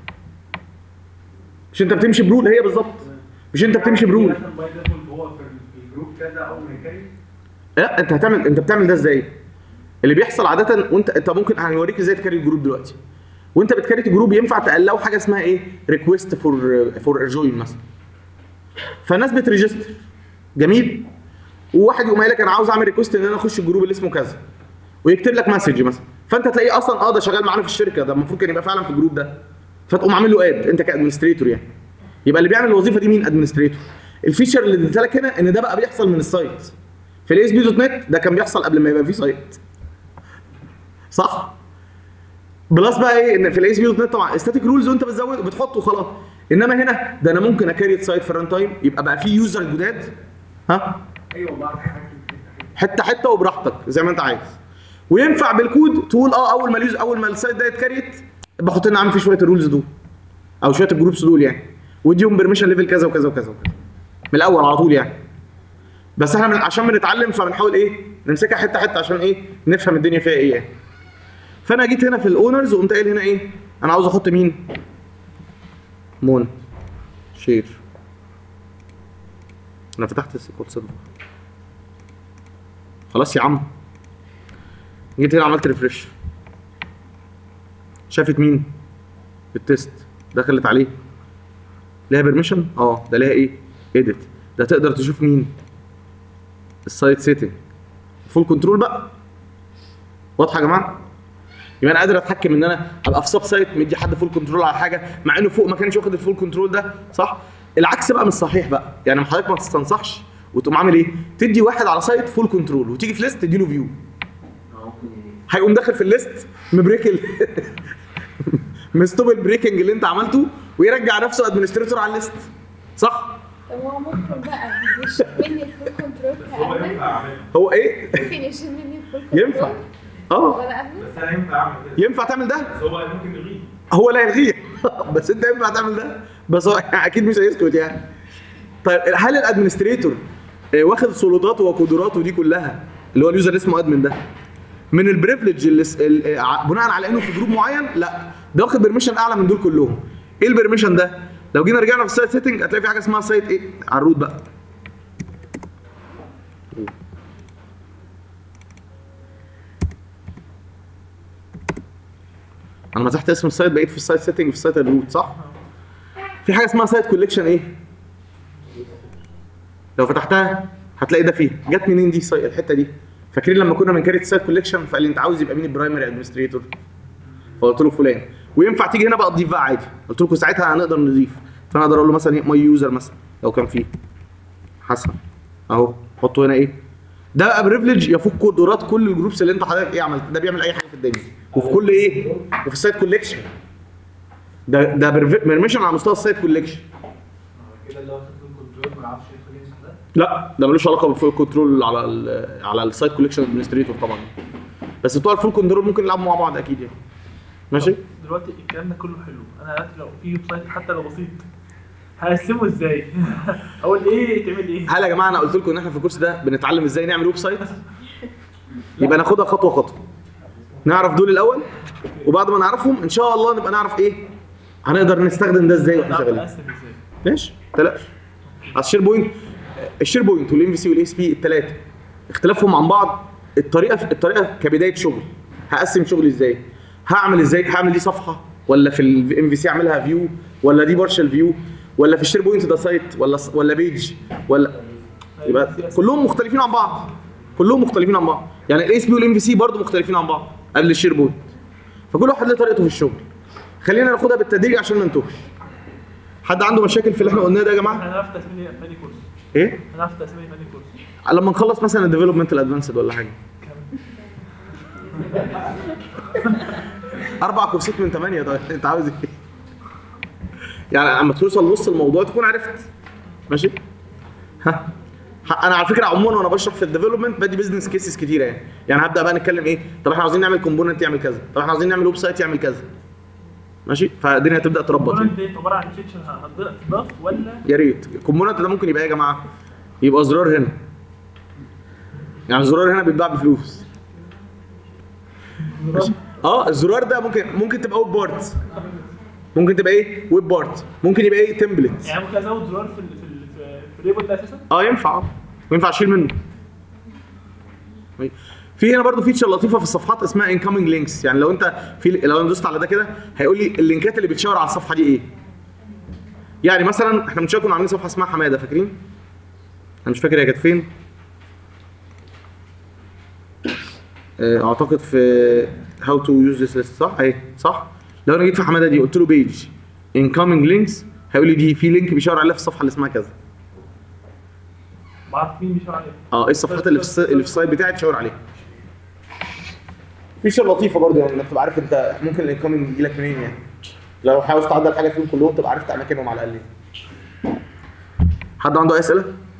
S1: مش انت بتمشي برول هي بالظبط مش انت بتمشي برول
S6: مثلا باي ديفولت هو في الجروب كذا اول ما يكري
S1: لا انت هتعمل انت بتعمل ده ازاي اللي بيحصل عاده وانت انت ممكن هنوريك ازاي تكريت الجروب دلوقتي وانت بتكريت الجروب ينفع تقلقوا حاجه اسمها ايه ريكويست فور فور جوين مثلا فالناس بتريجستر جميل وواحد يقوم قايل لك انا عاوز اعمل ريكويست ان انا اخش الجروب اللي اسمه كذا ويكتب لك مسج مثلا فانت تلاقيه اصلا اه ده شغال معانا في الشركه ده المفروض كان يبقى فعلا في الجروب ده فتقوم عامل له اد انت كادمنستريتور يعني يبقى اللي بيعمل الوظيفه دي مين ادمنستريتور الفيتشر اللي اديتها لك هنا ان ده بقى بيحصل من السايت في الاس بي دوت نت ده كان بيحصل قبل ما يبقى في سايت صح بلس بقى ايه ان في الاس بي دوت نت طبعا استاتيك رولز وانت بتزود بتحطه وخلاص انما هنا ده انا ممكن اكريت سايت في الران تايم يبقى بقى في يوزر جداد ها
S6: ايوه بعرف احكي
S1: حته حته وبراحتك زي ما انت عايز وينفع بالكود تقول اه اول ما اليوز اول ما السايت ده يتكريت بحط لنا عامل فيه شويه الرولز دول او شويه الجروبس دول يعني واديهم بيرميشن ليفل كذا وكذا وكذا وكذا من الاول على طول يعني بس احنا من عشان بنتعلم فبنحاول ايه نمسكها حته حته عشان ايه نفهم الدنيا فيها ايه يعني فانا جيت هنا في الاونرز وقمت قايل هنا ايه انا عاوز احط مين مون شير انا فتحت السيكول سيرفر خلاص يا عم جيت هنا عملت ريفرش شافت مين التست دخلت عليه ليها بيرميشن اه ده ليها ايه ايديت ده تقدر تشوف مين السايت سيتنج فول كنترول بقى واضحه يا جماعه يبقى انا قادر اتحكم ان انا ابقى في سب سايت مدي حد فول كنترول على حاجه مع انه فوق ما كانش واخد الفول كنترول ده صح العكس بقى مش صحيح بقى يعني حضرتك ما تستنصحش وتقوم عامل ايه تدي واحد على سايت فول كنترول وتيجي في ليست تدي له فيو هيقوم داخل في الليست مبريك ال مستوب البريكنج اللي انت عملته ويرجع نفسه ادمنستريتور على الليست صح
S3: طب هو ممكن بقى يشيل مني الفول كنترول
S6: هو
S3: كأدمن
S6: ينفع اعملها
S1: هو ايه
S3: ممكن يشيل مني الفول كنترول
S1: ينفع اه
S3: ولا أدمن
S6: بس انا ينفع اعمل كده
S1: ينفع تعمل ده
S6: بس هو ممكن يلغيه
S1: هو لا يلغيه بس انت ينفع تعمل ده بس هو اكيد مش هيسكت يعني طيب هل الادمنستريتور آه، واخد سلطاته وقدراته دي كلها اللي هو اليوزر اسمه ادمن ده من البريفليج اللي س- ال- آه، ع- بناء على انه في جروب معين لا ده واخد بيرميشن اعلى من دول كلهم ايه البيرميشن ده لو جينا رجعنا في السايت سيتنج هتلاقي في حاجه اسمها سايت ايه على الروت بقى انا مسحت اسم السايت بقيت في السايت سيتنج في السايت الروت صح في حاجه اسمها سايت كوليكشن ايه لو فتحتها هتلاقي ده فيه جت منين دي سايت الحته دي فاكرين لما كنا بنكريت سايت كوليكشن فقال لي انت عاوز يبقى مين البرايمري ادمنستريتور فقلت له فلان وينفع تيجي هنا بقى تضيف بقى عادي قلت لكم ساعتها هنقدر نضيف فانا اقدر اقول له مثلا ماي يوزر مثلا لو كان فيه حسن اهو حطه هنا ايه ده بقى بريفليج يفوق قدرات كل الجروبس اللي انت حضرتك ايه عملت ده بيعمل اي حاجه في الدنيا وفي كل ايه وفي السايت كوليكشن ده ده بيرميشن على مستوى السايت كوليكشن
S7: كده اللي هو في الكنترول ما يعرفش يدخل يمسح ده
S1: لا ده ملوش علاقه بالفول كنترول على ال على السايت كوليكشن ادمنستريتور طبعا بس بتوع الفول كنترول ممكن يلعبوا مع بعض اكيد يعني ماشي
S4: دلوقتي الكلام ده كله حلو انا دلوقتي لو في ويب سايت حتى لو بسيط هقسمه ازاي؟ اقول ايه تعمل ايه؟
S1: هل يا جماعه انا قلت لكم ان احنا في الكورس ده بنتعلم ازاي نعمل ويب سايت يبقى ناخدها خطوه خطوه نعرف دول الاول وبعد ما نعرفهم ان شاء الله نبقى نعرف ايه هنقدر نستخدم ده ازاي واحنا
S4: نعرف
S1: شغالين
S4: نقسم ازاي؟
S1: ماشي تلاش على الشير بوينت الشير بوينت والام في سي والاي اس بي الثلاثه اختلافهم عن بعض الطريقه الطريقه كبدايه شغل هقسم شغلي ازاي هعمل ازاي هعمل دي صفحه ولا في الام في سي اعملها فيو ولا دي بارشل فيو ولا في الشير بوينت ده سايت ولا ولا بيج ولا يبقى كلهم مختلفين عن بعض كلهم مختلفين عن بعض يعني الاي اس بي والام في سي برضه مختلفين عن بعض قبل الشير بوينت فكل واحد له طريقته في الشغل خلينا ناخدها بالتدريج عشان ما نتوهش حد عنده مشاكل في اللي احنا قلناه ده يا جماعه
S4: احنا هنعرف تقسيم فاني كورس
S1: ايه
S4: هنعرف تقسيم فاني كورس
S1: لما نخلص مثلا الديفلوبمنت الادفانسد ولا حاجه اربع كورسات من ثمانيه طيب انت عاوز ايه؟ يعني لما توصل نص الموضوع تكون عرفت ماشي؟ ها ها، انا على فكره عموما وانا بشرح في الديفلوبمنت بدي بزنس كيسز كتيره يعني يعني هبدا بقى نتكلم ايه طب احنا عاوزين نعمل كومبوننت يعمل كذا طب احنا عاوزين نعمل ويب سايت يعمل كذا ماشي فالدنيا هتبدا تربط يعني.
S4: الكومبوننت دي عباره عن فيتشر هتضاف ولا
S1: يا ريت الكومبوننت ده ممكن يبقى ايه يا جماعه يبقى زرار هنا يعني الزرار هنا بيتباع بفلوس ماشي؟ اه الزرار ده ممكن ممكن تبقى ويب بارت ممكن تبقى ايه ويب بارت ممكن يبقى ايه تمبلت
S4: يعني ممكن ازود زرار في ال في ال في- في الريبوت ده اساسا؟
S1: اه ينفع اه وينفع اشيل منه طيب. في هنا برضو فيتشر لطيفه في الصفحات اسمها انكمنج لينكس يعني لو انت في لو انا دوست على ده كده هيقول لي اللينكات اللي بتشاور على الصفحه دي ايه يعني مثلا احنا من شويه كنا عاملين صفحه اسمها حماده فاكرين انا مش فاكر هي كانت فين آه، اعتقد في هاو تو يوز ذيس ليست صح اهي صح لو انا جيت في حماده دي قلت له بيج incoming links هيقول لي دي في لينك بيشاور عليها في الصفحه اللي اسمها كذا
S4: ما اعرف مين بيشاور عليه
S1: اه ايه الصفحات اللي في الس- اللي في السايت بتاعي تشاور عليها فيشر لطيفه برضه يعني انك تبقى عارف انت ممكن الانكومنج يجي لك منين يعني لو عاوز تعدل حاجه فيهم كلهم تبقى عرفت اماكنهم على الاقل حد عنده اي اسئله؟